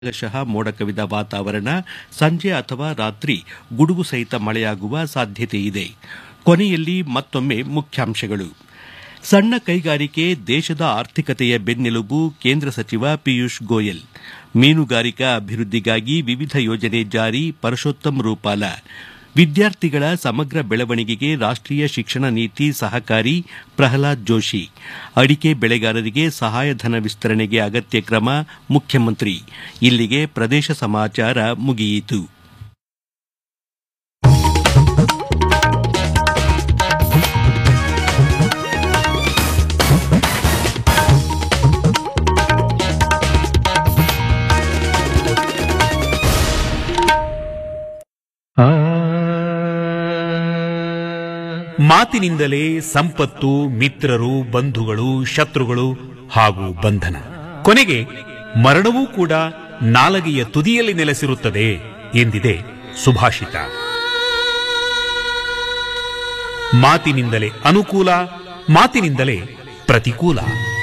ಭಾಗಶಃ ಮೋಡ ಕವಿದ ವಾತಾವರಣ ಸಂಜೆ ಅಥವಾ ರಾತ್ರಿ ಗುಡುಗು ಸಹಿತ ಮಳೆಯಾಗುವ ಸಾಧ್ಯತೆಯಿದೆ ಕೊನೆಯಲ್ಲಿ ಮತ್ತೊಮ್ಮೆ ಮುಖ್ಯಾಂಶಗಳು ಸಣ್ಣ ಕೈಗಾರಿಕೆ ದೇಶದ ಆರ್ಥಿಕತೆಯ ಬೆನ್ನೆಲುಬು ಕೇಂದ್ರ ಸಚಿವ ಪಿಯೂಷ್ ಗೋಯಲ್ ಮೀನುಗಾರಿಕಾ ಅಭಿವೃದ್ಧಿಗಾಗಿ ವಿವಿಧ ಯೋಜನೆ ಜಾರಿ ಪರಶೋತ್ತಮ್ ರೂಪಾಲ ವಿದ್ಯಾರ್ಥಿಗಳ ಸಮಗ್ರ ಬೆಳವಣಿಗೆಗೆ ರಾಷ್ಟೀಯ ಶಿಕ್ಷಣ ನೀತಿ ಸಹಕಾರಿ ಪ್ರಹ್ಲಾದ್ ಜೋಶಿ ಅಡಿಕೆ ಬೆಳೆಗಾರರಿಗೆ ಸಹಾಯಧನ ವಿಸ್ತರಣೆಗೆ ಅಗತ್ಯ ಕ್ರಮ ಮುಖ್ಯಮಂತ್ರಿ ಇಲ್ಲಿಗೆ ಪ್ರದೇಶ ಸಮಾಚಾರ ಮುಗಿಯಿತು ಮಾತಿನಿಂದಲೇ ಸಂಪತ್ತು ಮಿತ್ರರು ಬಂಧುಗಳು ಶತ್ರುಗಳು ಹಾಗೂ ಬಂಧನ ಕೊನೆಗೆ ಮರಣವೂ ಕೂಡ ನಾಲಗೆಯ ತುದಿಯಲ್ಲಿ ನೆಲೆಸಿರುತ್ತದೆ ಎಂದಿದೆ ಸುಭಾಷಿತ ಮಾತಿನಿಂದಲೇ ಅನುಕೂಲ ಮಾತಿನಿಂದಲೇ ಪ್ರತಿಕೂಲ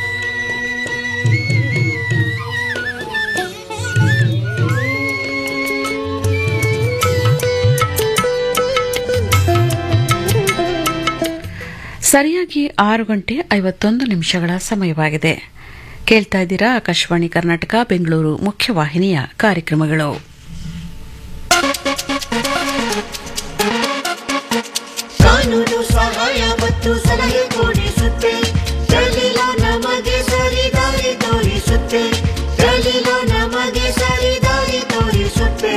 ಸರಿಯಾಗಿ ಆರು ಗಂಟೆ ಐವತ್ತೊಂದು ನಿಮಿಷಗಳ ಸಮಯವಾಗಿದೆ ಕೇಳ್ತಾ ಇದ್ದೀರಾ ಆಕಾಶವಾಣಿ ಕರ್ನಾಟಕ ಬೆಂಗಳೂರು ಮುಖ್ಯವಾಹಿನಿಯ ಕಾರ್ಯಕ್ರಮಗಳು ಕಾನೂನು ಸಹಾಯ ಮತ್ತು ಸಲಹೆ ಕೊಡಿಸುತ್ತೆ ಕಲೀಲ ನಮಗೆ ಸರಿದಾರಿ ತೋರಿಸುತ್ತೆ ಕಲೀಲ ನಮಗೆ ಸರಿದಾರಿ ತೋರಿಸುತ್ತೆ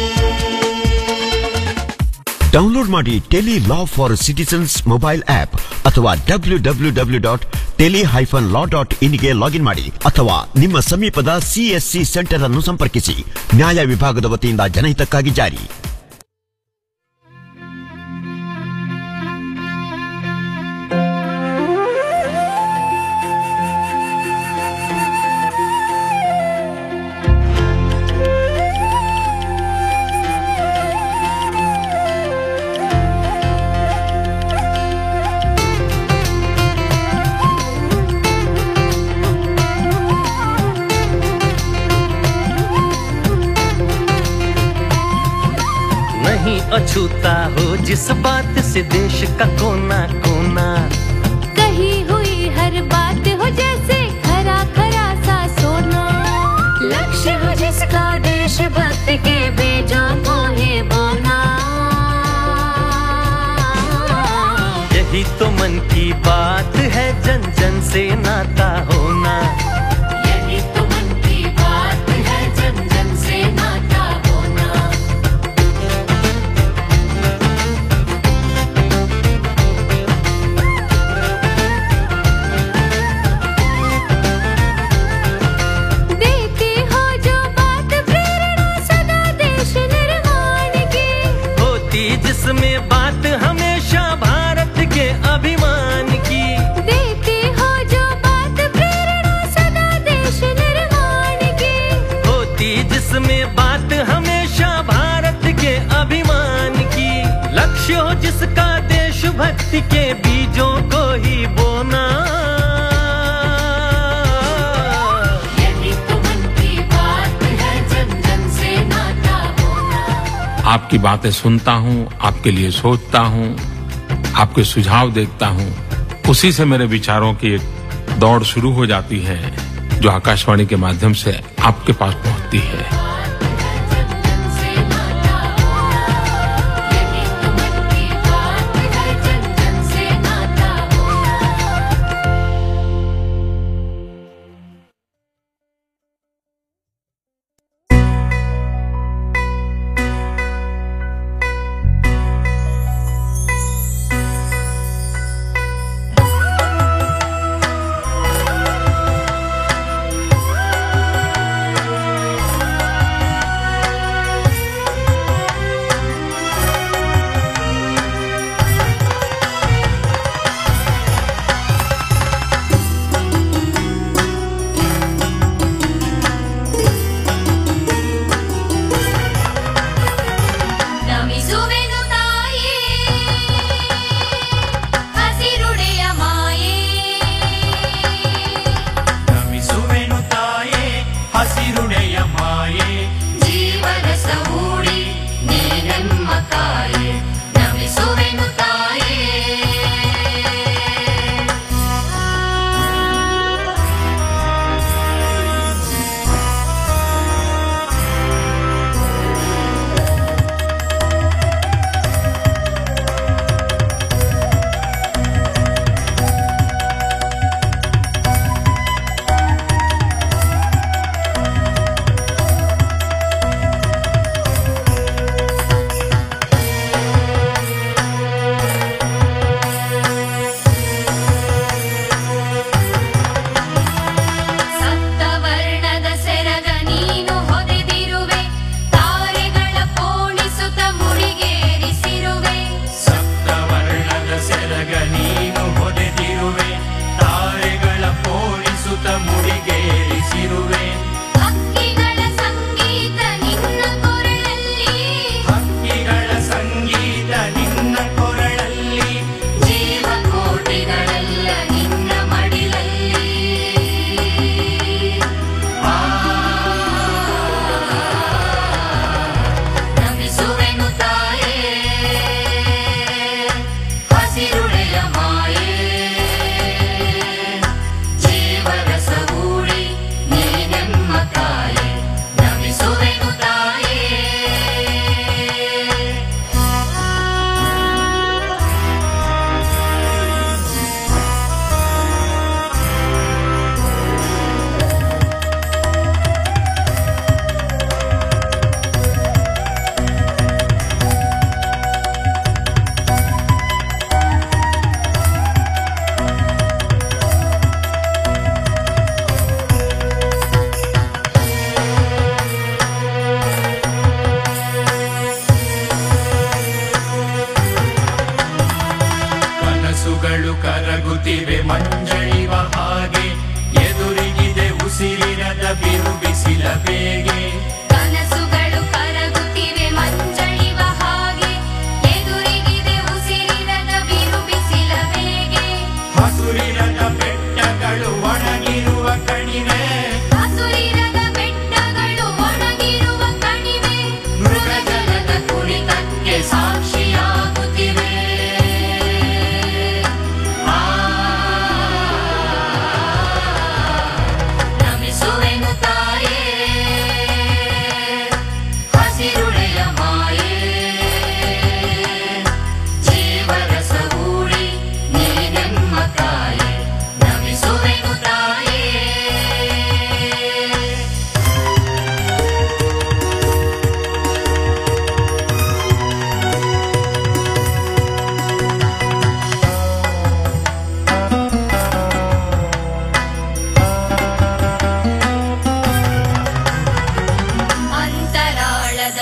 ಡೌನ್ಲೋಡ್ ಮಾಡಿ tele law for citizens mobile app ಅಥವಾ W W W dot tele hyphen law dot ಇನ್ಗೆ ಲಾಗಿನ್ ಮಾಡಿ ಅಥವಾ ನಿಮ್ಮ ಸಮೀಪದ ಸಿಎಸ್ಸಿ ಸೆಂಟರ್ ಅನ್ನು ಸಂಪರ್ಕಿಸಿ ನ್ಯಾಯ ವಿಭಾಗದ ವತಿಯಿಂದ ಜನಹಿತಕ್ಕಾಗಿ ಜಾರಿ नहीं अछूता हो जिस बात से देश का कोना कोना कही हुई हर बात हो जैसे खरा खरा सा सोना लक्ष्य हो जिसका देशभक्त के बेजों को है बोना यही तो मन की बात है जन जन से नाता होना यही तो मन की बात है जन जन से नाता होना देती हो जो बात प्रेरणा सदा देश निर्माण की होती जिसमें बात हमेशा भारत के अभिमान की देती हो जो बात प्रेरणा सदा देश निर्माण की होती जिसमें बात हमेशा भारत के अभिमान की लक्ष्य हो जिसका देशभक्ति के बीजों को ही बोना यही तो मन की बात है जन जन से नाता होना आपकी बातें सुनता हूँ आपके लिए सोचता हूँ आपके सुझाव देखता हूँ उसी से मेरे विचारों की एक दौड़ शुरू हो जाती है जो आकाशवाणी के माध्यम से आपके पास पहुँचती है जन जन से नाता होना यही तो मन की बात है जन जन से नाता होना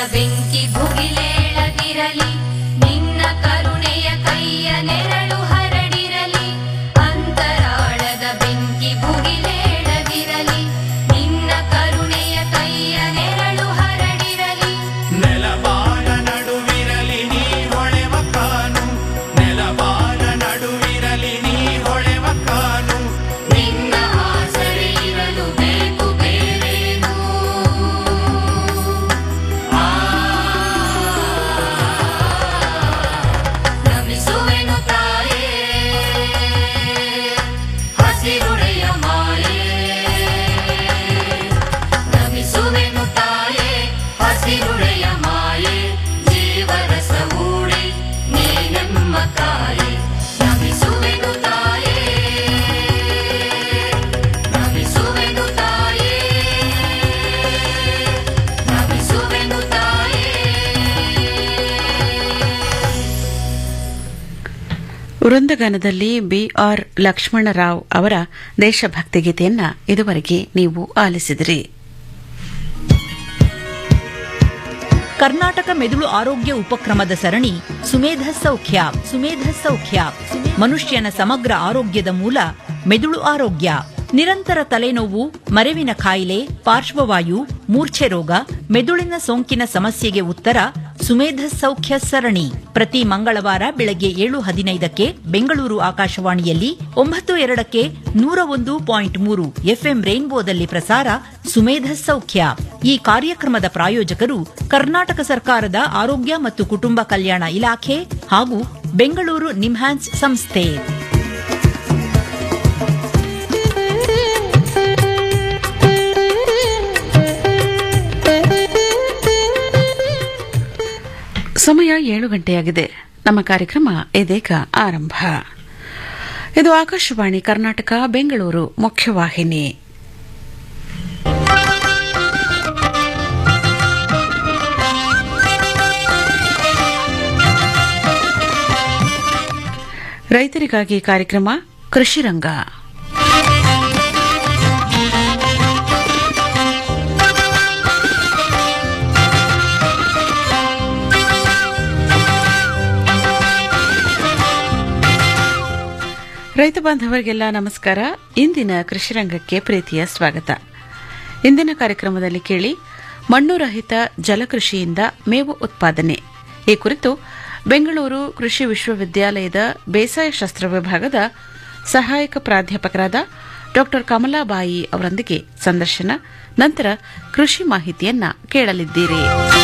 ಬೆಂಕಿ ಭುಗಿಲೇಳದಿರಲಿ ನಿನ್ನ ಕರುಣೆಯ ಕೈಯ ನೆರಳು ಹರಡಿರಲಿ ಅಂತರಾಳದ ಬೆಂಕಿ ಭುಗಿಲೇಳದಿರಲಿ ನಿನ್ನ ಕರುಣೆಯ ಕೈಯ ನೆರಳು ಹರಡಿರಲಿ ನೆಲಬಾಳ ನಡುವಿರಲಿ ನೀ ಹೊಳೆವ ಕಾನು ನೆಲಬಾಳ ನಡುವಿರಲಿ ನೀ ಹೊಳೆವ ಕಾನು ನಿನ್ನ ಆಸರೆ ಇರಲು ಬೇಕು ಬೇರೇನು ನಮಿಸುವೆನು ತಾಯೇ ಹಸಿರುಡೆಯ ಮಾಯೇ ನಮಿಸುವೆನು ತಾಯೇ ಹಸಿರುಡೆಯ ಮಾಯೆ ಜೀವರಸ ಮೂಡಿ ನೀನೆಮ್ಮ ತಾಯೇ ನಮಿಸುವೆನು ತಾಯೇ ನಮಿಸುವೆನು ತಾಯೇ ನಮಿಸುವೆನು ತಾಯೇ ವೃಂದಗಾನದಲ್ಲಿ ಬಿಆರ್ ಲಕ್ಷ್ಮಣರಾವ್ ಅವರ ದೇಶಭಕ್ತಿ ಗೀತೆಯನ್ನ ಇದುವರೆಗೆ ನೀವು ಆಲಿಸಿದಿರಿ ಕರ್ನಾಟಕ ಮೆದುಳು ಆರೋಗ್ಯ ಉಪಕ್ರಮದ ಸರಣಿ ಸುಮೇಧ ಸೌಖ್ಯ ಸುಮೇಧ ಸೌಖ್ಯ ಮನುಷ್ಯನ ಸಮಗ್ರ ಆರೋಗ್ಯದ ಮೂಲ ಮೆದುಳು ಆರೋಗ್ಯ ನಿರಂತರ ತಲೆನೋವು ಮರೆವಿನ ಕಾಯಿಲೆ ಪಾರ್ಶ್ವವಾಯು ಮೂರ್ಛೆ ರೋಗ ಮೆದುಳಿನ ಸೋಂಕಿನ ಸಮಸ್ಯೆಗೆ ಉತ್ತರ ಸುಮೇಧ ಸೌಖ್ಯ ಸರಣಿ ಪ್ರತಿ ಮಂಗಳವಾರ ಬೆಳಗ್ಗೆ ಏಳು ಹದಿನೈದಕ್ಕೆ ಬೆಂಗಳೂರು ಆಕಾಶವಾಣಿಯಲ್ಲಿ ಒಂಬತ್ತು ಎರಡಕ್ಕೆ ನೂರ ಒಂದು ಪಾಯಿಂಟ್ ಮೂರು ಎಫ್ಎಂ ರೈನ್ಬೋದಲ್ಲಿ ಪ್ರಸಾರ ಸುಮೇಧ ಸೌಖ್ಯ ಈ ಕಾರ್ಯಕ್ರಮದ ಪ್ರಾಯೋಜಕರು ಕರ್ನಾಟಕ ಸರ್ಕಾರದ ಆರೋಗ್ಯ ಮತ್ತು ಕುಟುಂಬ ಕಲ್ಯಾಣ ಇಲಾಖೆ ಹಾಗೂ ಬೆಂಗಳೂರು ನಿಮ್ಹಾನ್ಸ್ ಸಂಸ್ಥೆ ಸಮಯ ಏಳು ಗಂಟೆಯಾಗಿದೆ ನಮ್ಮ ಕಾರ್ಯಕ್ರಮ ಇದೀಗ ಆರಂಭ ಇದು ಆಕಾಶವಾಣಿ ಕರ್ನಾಟಕ ಬೆಂಗಳೂರು ಮುಖ್ಯವಾಹಿನಿ ರೈತರಿಗಾಗಿ ಕಾರ್ಯಕ್ರಮ ಕೃಷಿರಂಗ ರೈತ ಬಾಂಧವರಿಗೆಲ್ಲ ನಮಸ್ಕಾರ ಇಂದಿನ ಕೃಷಿರಂಗಕ್ಕೆ ಪ್ರೀತಿಯ ಸ್ವಾಗತ ಇಂದಿನ ಕಾರ್ಯಕ್ರಮದಲ್ಲಿ ಕೇಳಿ ಮಣ್ಣು ರಹಿತ ಜಲಕೃಷಿಯಿಂದ ಮೇವು ಉತ್ಪಾದನೆ ಈ ಕುರಿತು ಬೆಂಗಳೂರು ಕೃಷಿ ವಿಶ್ವವಿದ್ಯಾಲಯದ ಬೇಸಾಯ ಶಾಸ್ತ್ರ ವಿಭಾಗದ ಸಹಾಯಕ ಪ್ರಾಧ್ಯಾಪಕರಾದ ಡಾ ಕಮಲಾಬಾಯಿ ಅವರೊಂದಿಗೆ ಸಂದರ್ಶನ ನಂತರ ಕೃಷಿ ಮಾಹಿತಿಯನ್ನ ಕೇಳಲಿದ್ದೀರಿ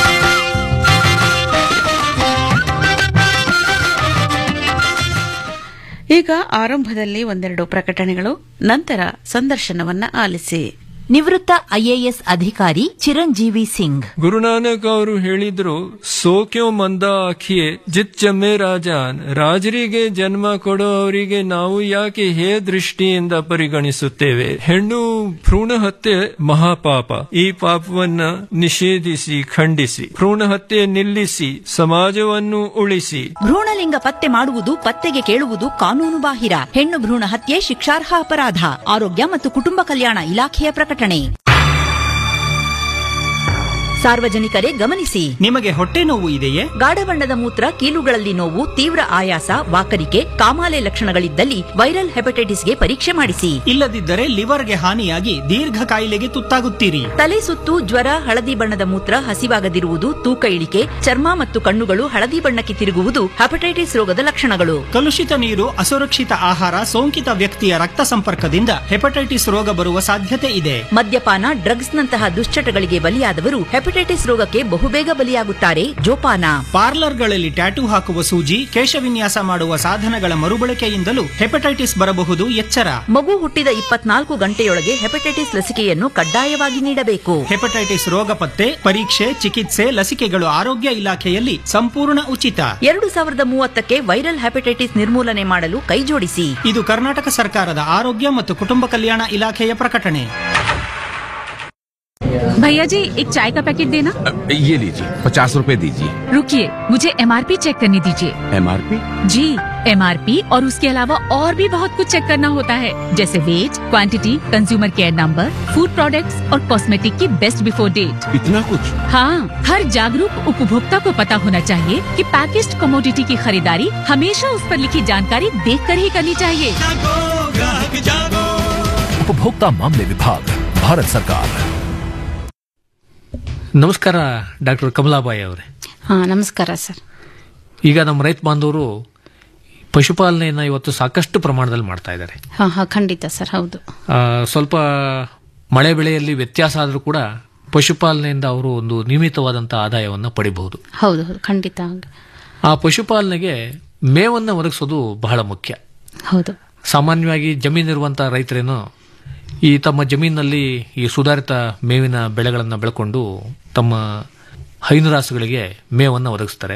ಈಗ ಆರಂಭದಲ್ಲಿ ಒಂದೆರಡು ಪ್ರಕಟಣೆಗಳು ನಂತರ ಸಂದರ್ಶನವನ್ನ ಆಲಿಸಿ ನಿವೃತ್ತ ಐಎಎಸ್ ಅಧಿಕಾರಿ ಚಿರಂಜೀವಿ ಸಿಂಗ್ ಗುರುನಾನಕ್ ಅವರು ಹೇಳಿದ್ರು ಸೋಕ್ಯೋ ಮಂದ ಆಖಿಯೇ ಜಿತ್ ಜಮ್ಮೆ ರಾಜಾನ್ ರಾಜರಿಗೆ ಜನ್ಮ ಕೊಡೋವರಿಗೆ ನಾವು ಯಾಕೆ ಹೇ ದೃಷ್ಟಿಯಿಂದ ಪರಿಗಣಿಸುತ್ತೇವೆ ಹೆಣ್ಣು ಭ್ರೂಣ ಹತ್ಯೆ ಮಹಾಪಾಪ ಈ ಪಾಪವನ್ನ ನಿಷೇಧಿಸಿ ಖಂಡಿಸಿ ಭ್ರೂಣ ಹತ್ಯೆ ನಿಲ್ಲಿಸಿ ಸಮಾಜವನ್ನು ಉಳಿಸಿ ಭ್ರೂಣಲಿಂಗ ಪತ್ತೆ ಮಾಡುವುದು ಪತ್ತೆಗೆ ಕೇಳುವುದು ಕಾನೂನು ಬಾಹಿರ ಹೆಣ್ಣು ಭ್ರೂಣ ಹತ್ಯೆ ಶಿಕ್ಷಾರ್ಹ ಅಪರಾಧ ಆರೋಗ್ಯ ಮತ್ತು ಕುಟುಂಬ ಕಲ್ಯಾಣ ಇಲಾಖೆಯ ಪ್ರಕಟಣೆ ಸಾರ್ವಜನಿಕರೇ ಗಮನಿಸಿ ನಿಮಗೆ ಹೊಟ್ಟೆ ನೋವು ಇದೆಯೇ ಗಾಢ ಬಣ್ಣದ ಮೂತ್ರ ಕೀಲುಗಳಲ್ಲಿ ನೋವು ತೀವ್ರ ಆಯಾಸ ವಾಕರಿಕೆ ಕಾಮಾಲೆ ಲಕ್ಷಣಗಳಿದ್ದಲ್ಲಿ ವೈರಲ್ ಹೆಪಟೈಟಿಸ್ಗೆ ಪರೀಕ್ಷೆ ಮಾಡಿಸಿ ಇಲ್ಲದಿದ್ದರೆ ಲಿವರ್ಗೆ ಹಾನಿಯಾಗಿ ದೀರ್ಘ ಕಾಯಿಲೆಗೆ ತುತ್ತಾಗುತ್ತೀರಿ ತಲೆ ಸುತ್ತು ಜ್ವರ ಹಳದಿ ಬಣ್ಣದ ಮೂತ್ರ ಹಸಿವಾಗದಿರುವುದು ತೂಕ ಇಳಿಕೆ ಚರ್ಮ ಮತ್ತು ಕಣ್ಣುಗಳು ಹಳದಿ ಬಣ್ಣಕ್ಕೆ ತಿರುಗುವುದು ಹೆಪಟೈಟಿಸ್ ರೋಗದ ಲಕ್ಷಣಗಳು ಕಲುಷಿತ ನೀರು ಅಸುರಕ್ಷಿತ ಆಹಾರ ಸೋಂಕಿತ ವ್ಯಕ್ತಿಯ ರಕ್ತ ಸಂಪರ್ಕದಿಂದ ಹೆಪಟೈಟಿಸ್ ರೋಗ ಬರುವ ಸಾಧ್ಯತೆ ಇದೆ ಮದ್ಯಪಾನ ಡ್ರಗ್ಸ್ ನಂತಹ ದುಶ್ಚಟಗಳಿಗೆ ಬಲಿಯಾದವರು ಹೆಪಟೈಟಿಸ್ ರೋಗಕ್ಕೆ ಬಹುಬೇಗ ಬಲಿಯಾಗುತ್ತಾರೆ ಜೋಪಾನ ಪಾರ್ಲರ್ಗಳಲ್ಲಿ ಟ್ಯಾಟೂ ಹಾಕುವ ಸೂಜಿ ಕೇಶವಿನ್ಯಾಸ ಮಾಡುವ ಸಾಧನಗಳ ಮರುಬಳಕೆಯಿಂದಲೂ ಹೆಪಟೈಟಿಸ್ ಬರಬಹುದು ಎಚ್ಚರ ಮಗು ಹುಟ್ಟಿದ ಇಪ್ಪತ್ನಾಲ್ಕು ಗಂಟೆಯೊಳಗೆ ಹೆಪಟೈಟಿಸ್ ಲಸಿಕೆಯನ್ನು ಕಡ್ಡಾಯವಾಗಿ ನೀಡಬೇಕು ಹೆಪಟೈಟಿಸ್ ರೋಗ ಪತ್ತೆ ಪರೀಕ್ಷೆ ಚಿಕಿತ್ಸೆ ಲಸಿಕೆಗಳು ಆರೋಗ್ಯ ಇಲಾಖೆಯಲ್ಲಿ ಸಂಪೂರ್ಣ ಉಚಿತ ಎರಡು ಸಾವಿರದ ಮೂವತ್ತಕ್ಕೆ ವೈರಲ್ ಹೆಪಟೈಟಿಸ್ ನಿರ್ಮೂಲನೆ ಮಾಡಲು ಕೈಜೋಡಿಸಿ ಇದು ಕರ್ನಾಟಕ ಸರ್ಕಾರದ ಆರೋಗ್ಯ ಮತ್ತು ಕುಟುಂಬ ಕಲ್ಯಾಣ ಇಲಾಖೆಯ ಪ್ರಕಟಣೆ भैया जी एक चाय का पैकेट देना ये लीजिए पचास रुपए दीजिए रुकिए मुझे एमआरपी चेक करने दीजिए एमआरपी जी एमआरपी और उसके अलावा और भी बहुत कुछ चेक करना होता है जैसे weight quantity consumer care number food products और कॉस्मेटिक की बेस्ट बिफोर डेट इतना कुछ हाँ हर जागरूक उपभोक्ता को पता होना चाहिए कि पैकेज्ड कमोडिटी की खरीदारी हमेशा उस पर लिखी जानकारी देख कर ही करनी चाहिए उपभोक्ता मामले विभाग भारत सरकार ನಮಸ್ಕಾರ ಡಾಕ್ಟರ್ ಕಮಲಾಬಾಯಿ ಅವರೇ ಹಾ ನಮಸ್ಕಾರ ಸರ್ ಈಗ ನಮ್ಮ ರೈತ ಬಾಂಧವರು ಪಶುಪಾಲನೆಯನ್ನು ಇವತ್ತು ಸಾಕಷ್ಟು ಪ್ರಮಾಣದಲ್ಲಿ ಮಾಡ್ತಾ ಇದ್ದಾರೆ ಹಾ ಹಾ ಖಂಡಿತ ಸರ್ ಹೌದು ಆ, ಸ್ವಲ್ಪ ಮಳೆ ಬೆಳೆಯಲ್ಲಿ ವ್ಯತ್ಯಾಸ ಆದರೂ ಕೂಡ ಪಶುಪಾಲನೆಯಿಂದ ಅವರು ಒಂದು ನಿಯಮಿತವಾದಂತಹ ಆದಾಯವನ್ನು ಪಡಿಬಹುದು ಹೌದು ಹೌದು ಖಂಡಿತ ಹೌದು. ಆ ಪಶುಪಾಲನೆಗೆ ಮೇವನ್ನು ಒದಗಿಸೋದು ಬಹಳ ಮುಖ್ಯ ಹೌದು ಸಾಮಾನ್ಯವಾಗಿ ಜಮೀನಿರುವಂತಹ ರೈತರೇನು ಈ ತಮ್ಮ ಜಮೀನಿನಲ್ಲಿ ಈ ಸುಧಾರಿತ ಮೇವಿನ ಬೆಳೆಗಳನ್ನು ಬೆಳ್ಕೊಂಡು ತಮ್ಮ ಹೈನುರಾಸುಗಳಿಗೆ ಮೇವನ್ನು ಒದಗಿಸ್ತಾರೆ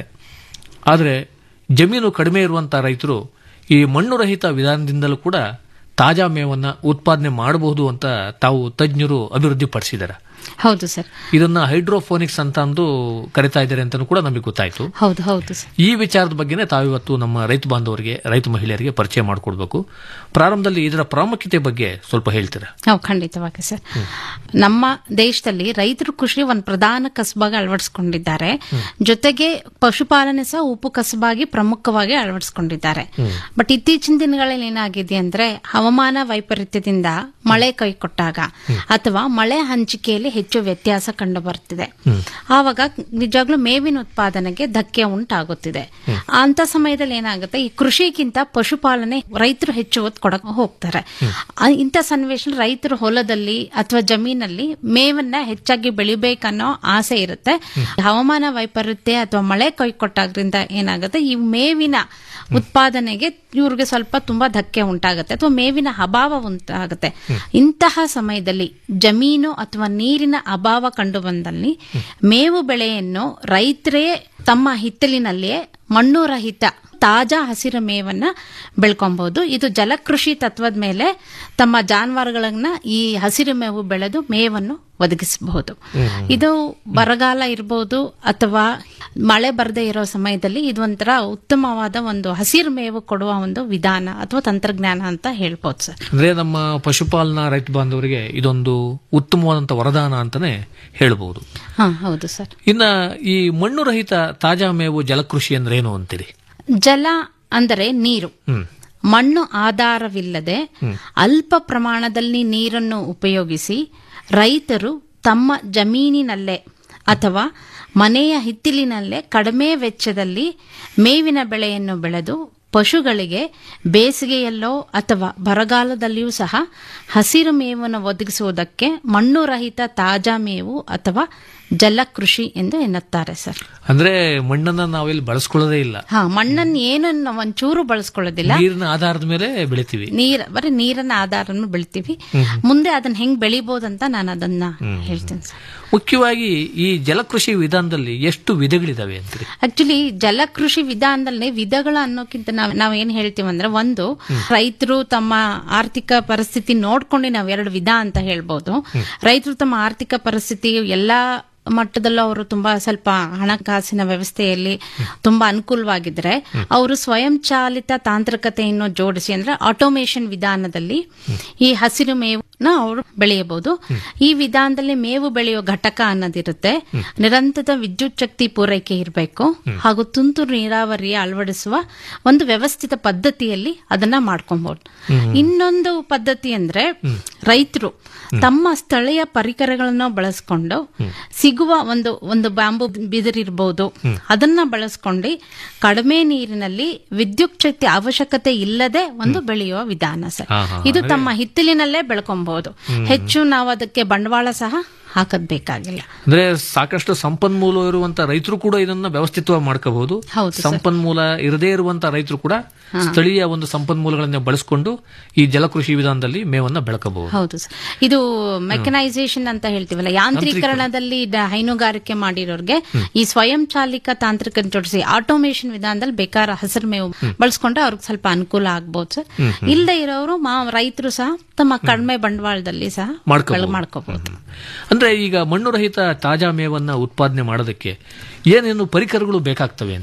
ಆದರೆ ಜಮೀನು ಕಡಿಮೆ ಇರುವಂತಹ ರೈತರು ಈ ಮಣ್ಣು ರಹಿತ ವಿಧಾನದಿಂದಲೂ ಕೂಡ ತಾಜಾ ಮೇವನ್ನು ಉತ್ಪಾದನೆ ಮಾಡಬಹುದು ಅಂತ ತಾವು ತಜ್ಞರು ಅಭಿವೃದ್ಧಿಪಡಿಸಿದ್ದಾರೆ ಹೌದು ಸರ್ ಇದನ್ನ ಹೈಡ್ರೋಫೋನಿಕ್ಸ್ ಅಂತ ಅಂದು ಕರಿತಾ ಇದ್ದಾರೆ ಅಂತ ಕೂಡ ನಮಗೆ ಗೊತ್ತಾಯ್ತು ಹೌದು ಹೌದು ಸರ್ ಈ ವಿಚಾರದ ಬಗ್ಗೆನೇ ತಾವಿವತ್ತು ನಮ್ಮ ರೈತ ಬಾಂಧವರಿಗೆ ರೈತ ಮಹಿಳೆಯರಿಗೆ ಪರಿಚಯ ಮಾಡಿಕೊಡ್ಬೇಕು ಪ್ರಾರಂಭದಲ್ಲಿ ಇದರ ಪ್ರಾಮುಖ್ಯತೆ ಬಗ್ಗೆ ಸ್ವಲ್ಪ ಹೇಳ್ತೀರಾ ನಾವು ಖಂಡಿತವಾಗಿ ಸರ್ ನಮ್ಮ ದೇಶದಲ್ಲಿ ರೈತರು ಕೃಷಿ ಒಂದು ಪ್ರಧಾನ ಕಸಬಾಗಿ ಅಳವಡಿಸಿಕೊಂಡಿದ್ದಾರೆ ಜೊತೆಗೆ ಪಶುಪಾಲನೆ ಸಹ ಉಪು ಕಸಬಾಗಿ ಪ್ರಮುಖವಾಗಿ ಅಳವಡಿಸಿಕೊಂಡಿದ್ದಾರೆ ಬಟ್ ಇತ್ತೀಚಿನ ದಿನಗಳಲ್ಲಿ ಏನಾಗಿದೆ ಅಂದ್ರೆ ಹವಾಮಾನ ವೈಪರೀತ್ಯದಿಂದ ಮಳೆ ಕೈಕೊಟ್ಟಾಗ ಅಥವಾ ಮಳೆ ಹಂಚಿಕೆಯಲ್ಲಿ ಹೆಚ್ಚು ವ್ಯತ್ಯಾಸ ಕಂಡು ಬರ್ತಿದೆ ಆವಾಗ ನಿಜವಾಗ್ಲೂ ಮೇವಿನ ಉತ್ಪಾದನೆಗೆ ಧಕ್ಕೆ ಉಂಟಾಗುತ್ತಿದೆ ಅಂತ ಸಮಯದಲ್ಲಿ ಏನಾಗುತ್ತೆ ಈ ಕೃಷಿಗಿಂತ ಪಶುಪಾಲನೆ ರೈತರು ಹೆಚ್ಚು ಒತ್ತು ಕೊಡಕ್ ಹೋಗ್ತಾರೆ ಆ, ಇಂಥ ಸನ್ನಿವೇಶ ರೈತರು ಹೊಲದಲ್ಲಿ ಅಥವಾ ಜಮೀನಲ್ಲಿ ಮೇವನ್ನ ಹೆಚ್ಚಾಗಿ ಬೆಳಿಬೇಕನ್ನೋ ಆಸೆ ಇರುತ್ತೆ ಹವಾಮಾನ ವೈಪರೀತ್ಯ ಅಥವಾ ಮಳೆ ಕೈ ಕೊಟ್ಟಾಗ್ರಿಂದ ಏನಾಗುತ್ತೆ ಈ ಮೇವಿನ ಉತ್ಪಾದನೆಗೆ ಇವ್ರಿಗೆ ಸ್ವಲ್ಪ ತುಂಬಾ ಧಕ್ಕೆ ಉಂಟಾಗುತ್ತೆ ಅಥವಾ ಮೇವಿನ ಅಭಾವ ಉಂಟಾಗುತ್ತೆ ಇಂತಹ ಸಮಯದಲ್ಲಿ ಜಮೀನು ಅಥವಾ ನೀರಿನ ಅಭಾವ ಕಂಡು ಬಂದಲ್ಲಿ ಮೇವು ಬೆಳೆಯನ್ನು ರೈತರೇ ತಮ್ಮ ಹಿತ್ತಲಿನಲ್ಲಿಯೇ ಮಣ್ಣು ರಹಿತ ತಾಜಾ ಹಸಿರು ಮೇವನ್ನ ಬೆಳ್ಕೊಬಹುದು ಇದು ಜಲಕೃಷಿ ತತ್ವದ ಮೇಲೆ ತಮ್ಮ ಜಾನುವಾರುಗಳನ್ನ ಈ ಹಸಿರು ಮೇವು ಬೆಳೆದು ಮೇವನ್ನು ಒದಗಿಸಬಹುದು ಇದು ಬರಗಾಲ ಇರಬಹುದು ಅಥವಾ ಮಳೆ ಬರದೇ ಇರೋ ಸಮಯದಲ್ಲಿ ಇದು ಒಂಥರ ಉತ್ತಮವಾದ ಒಂದು ಹಸಿರು ಮೇವು ಕೊಡುವ ಒಂದು ವಿಧಾನ ಅಥವಾ ತಂತ್ರಜ್ಞಾನ ಅಂತ ಹೇಳ್ಬೋದು ಸರ್ ಅಂದ್ರೆ ನಮ್ಮ ಪಶುಪಾಲನಾ ರೈತ ಬಾಂಧವರಿಗೆ ಇದೊಂದು ಉತ್ತಮವಾದಂತ ವರದಾನ ಅಂತಾನೆ ಹೇಳ್ಬಹುದು ಹಾ ಹೌದು ಸರ್ ಇನ್ನ ಈ ಮಣ್ಣು ರಹಿತ ತಾಜಾ ಮೇವು ಜಲಕೃಷಿ ಅಂದ್ರೆ ಏನು ಅಂತೀರಿ ಜಲ ಅಂದರೆ ನೀರು ಹ್ಮ್ ಮಣ್ಣು ಆಧಾರವಿಲ್ಲದೆ ಅಲ್ಪ ಪ್ರಮಾಣದಲ್ಲಿ ನೀರನ್ನು ಉಪಯೋಗಿಸಿ ರೈತರು ತಮ್ಮ ಜಮೀನಿನಲ್ಲೇ ಅಥವಾ ಮನೆಯ ಹಿತ್ತಿಲಿನಲ್ಲೇ ಕಡಿಮೆ ವೆಚ್ಚದಲ್ಲಿ ಮೇವಿನ ಬೆಳೆಯನ್ನು ಬೆಳೆದು ಪಶುಗಳಿಗೆ ಬೇಸಿಗೆಯಲ್ಲೋ ಅಥವಾ ಬರಗಾಲದಲ್ಲಿಯೂ ಸಹ ಹಸಿರು ಮೇವನ್ನು ಒದಗಿಸುವುದಕ್ಕೆ ಮಣ್ಣು ರಹಿತ ತಾಜಾ ಮೇವು ಅಥವಾ ಜಲಕೃಷಿ ಎಂದು ಎನ್ನುತ್ತಾರೆ ಸರ್ ಅಂದ್ರೆ ಮಣ್ಣನ್ನ ನಾವಿಲ್ಲಿ ಬಳಸ್ಕೊಳ್ಳೋದೇ ಇಲ್ಲ ಹಾ ಮಣ್ಣನ್ನು ಏನನ್ನು ಒಂಚೂರು ಬಳಸ್ಕೊಳ್ಳೋದಿಲ್ಲ ನೀರಿನ ಆಧಾರದ ಮೇಲೆ ಬೆಳಿತೀವಿ ನೀರ ಬರೀ ನೀರನ್ನ ಆಧಾರ ಬೆಳಿತೀವಿ ಮುಂದೆ ಅದನ್ನ ಹೆಂಗ್ ಬೆಳಿಬೋದಂತ ನಾನು ಅದನ್ನ ಹೇಳ್ತೇನೆ ಸರ್ ಮುಖ್ಯವಾಗಿ ಈ ಜಲಕೃಷಿ ವಿಧಾನದಲ್ಲಿ ಎಷ್ಟು ವಿಧಗಳಿದಾವೆ ಅಂತೀರಿ ಆಕ್ಚುಲಿ ಜಲಕೃಷಿ ವಿಧಾನದಲ್ಲಿ ವಿಧಗಳು ಅನ್ನೋಕ್ಕಿಂತ ನಾವ್ ನಾವ್ ಏನ್ ಹೇಳ್ತೀವಿ ಅಂದ್ರೆ ಒಂದು ರೈತರು ತಮ್ಮ ಆರ್ಥಿಕ ಪರಿಸ್ಥಿತಿ ನೋಡ್ಕೊಂಡು ನಾವ್ ಎರಡು ವಿಧ ಅಂತ ಹೇಳ್ಬೋದು ರೈತರು ತಮ್ಮ ಆರ್ಥಿಕ ಪರಿಸ್ಥಿತಿ ಎಲ್ಲಾ ಮಟ್ಟದಲ್ಲೂ ಅವರು ತುಂಬಾ ಸ್ವಲ್ಪ ಹಣಕಾಸಿನ ವ್ಯವಸ್ಥೆಯಲ್ಲಿ ತುಂಬಾ ಅನುಕೂಲವಾಗಿದ್ರೆ ಅವರು ಸ್ವಯಂ ಚಾಲಿತ ತಾಂತ್ರಿಕತೆಯನ್ನು ಜೋಡಿಸಿ ಅಂದ್ರೆ ಆಟೋಮೇಷನ್ ವಿಧಾನದಲ್ಲಿ ಈ ಹಸಿರು ಮೇವನ್ನ ಅವರು ಬೆಳೆಯಬಹುದು ಈ ವಿಧಾನದಲ್ಲಿ ಮೇವು ಬೆಳೆಯುವ ಘಟಕ ಅನ್ನೋದಿರುತ್ತೆ ನಿರಂತರ ವಿದ್ಯುತ್ ಶಕ್ತಿ ಪೂರೈಕೆ ಇರಬೇಕು ಹಾಗೂ ತುಂತುರು ನೀರಾವರಿ ಅಳವಡಿಸುವ ಒಂದು ವ್ಯವಸ್ಥಿತ ಪದ್ಧತಿಯಲ್ಲಿ ಅದನ್ನ ಮಾಡ್ಕೊಬಹುದು ಇನ್ನೊಂದು ಪದ್ಧತಿ ಅಂದ್ರೆ ರೈತರು ತಮ್ಮ ಸ್ಥಳೀಯ ಪರಿಕರಗಳನ್ನು ಬಳಸ್ಕೊಂಡು ಸಿಗುವ ಒಂದು ಒಂದು ಬ್ಯಾಂಬು ಬಿದಿರಿರ್ಬೋದು ಅದನ್ನ ಬಳಸ್ಕೊಂಡು ಕಡಿಮೆ ನೀರಿನಲ್ಲಿ ವಿದ್ಯುತ್ ಶಕ್ತಿ ಅವಶ್ಯಕತೆ ಇಲ್ಲದೆ ಒಂದು ಬೆಳೆಯುವ ವಿಧಾನ ಸರ್ ಹಾ, ಹಾ, ಇದು ತಮ್ಮ ಹಿತ್ತಲಿನಲ್ಲೇ ಬೆಳ್ಕೊಬಹುದು ಹೆಚ್ಚು ನಾವು ಅದಕ್ಕೆ ಬಂಡವಾಳ ಸಹ ಹಾಕದ್ ಬೇಕಾಗಿಲ್ಲ ಅಂದ್ರೆ ಸಾಕಷ್ಟು ಸಂಪನ್ಮೂಲ ಇರುವಂತ ರೈತರು ಕೂಡ ಇದನ್ನ ವ್ಯವಸ್ಥಿತವಾಗಿ ಮಾಡ್ಕೋಬಹುದು ಹೌದು ಸರ್. ಸಂಪನ್ಮೂಲ ಇರದೇ ಇರುವಂತ ರೈತರು ಕೂಡ ಸ್ಥಳೀಯ ಒಂದು ಸಂಪನ್ಮೂಲಗಳನ್ನ ಬಳಸಿಕೊಂಡು ಈ ಜಲಕೃಷಿ ವಿಧಾನದಲ್ಲಿ ಮೇವನ್ನ ಬೆಳಕಬಹುದು ಹೌದು ಸರ್ ಇದು ಮೆಕನೈಸೇಷನ್ ಅಂತ ಹೇಳ್ತೀವಲ್ಲ ಯಾಂತ್ರೀಕರಣದಲ್ಲಿ ಡ- ಹೈನುಗಾರಿಕೆ ಮಾಡಿರೋರ್ಗೆ ಈ ಸ್ವಯಂ ಚಾಲಿಕ ತಾಂತ್ರಿಕ ಜೋಡಿಸಿ ಆಟೋಮೇಷನ್ ವಿಧಾನದಲ್ಲಿ ಬೇಕಾದ ಹಸಿರು ಮೇವು ಬಳಸ್ಕೊಂಡ್ರೆ ಅವ್ರಿಗೆ ಸ್ವಲ್ಪ ಅನುಕೂಲ ಆಗ್ಬೋದು ಸರ್ ಇಲ್ಲದೆ ಇರೋರು ಮಾ ರೈತರು ಸಹ ತಮ್ಮ ಕಡಿಮೆ ಬಂಡವಾಳದಲ್ಲಿ ಸಹ ಮಾಡ್ಕೋಬಹುದು. ಮಾಡ್ಕೋಬಹುದು ಅಂದ್ರೆ ಈಗ ಮಣ್ಣು ರಹಿತ ತಾಜಾ ಮೇವನ್ನ ಉತ್ಪಾದನೆ ಮಾಡೋದಕ್ಕೆ ಏನೇನು ಪರಿಕರಗಳು ಬೇಕಾಗ್ತವೆ ಅಂತೀರಿ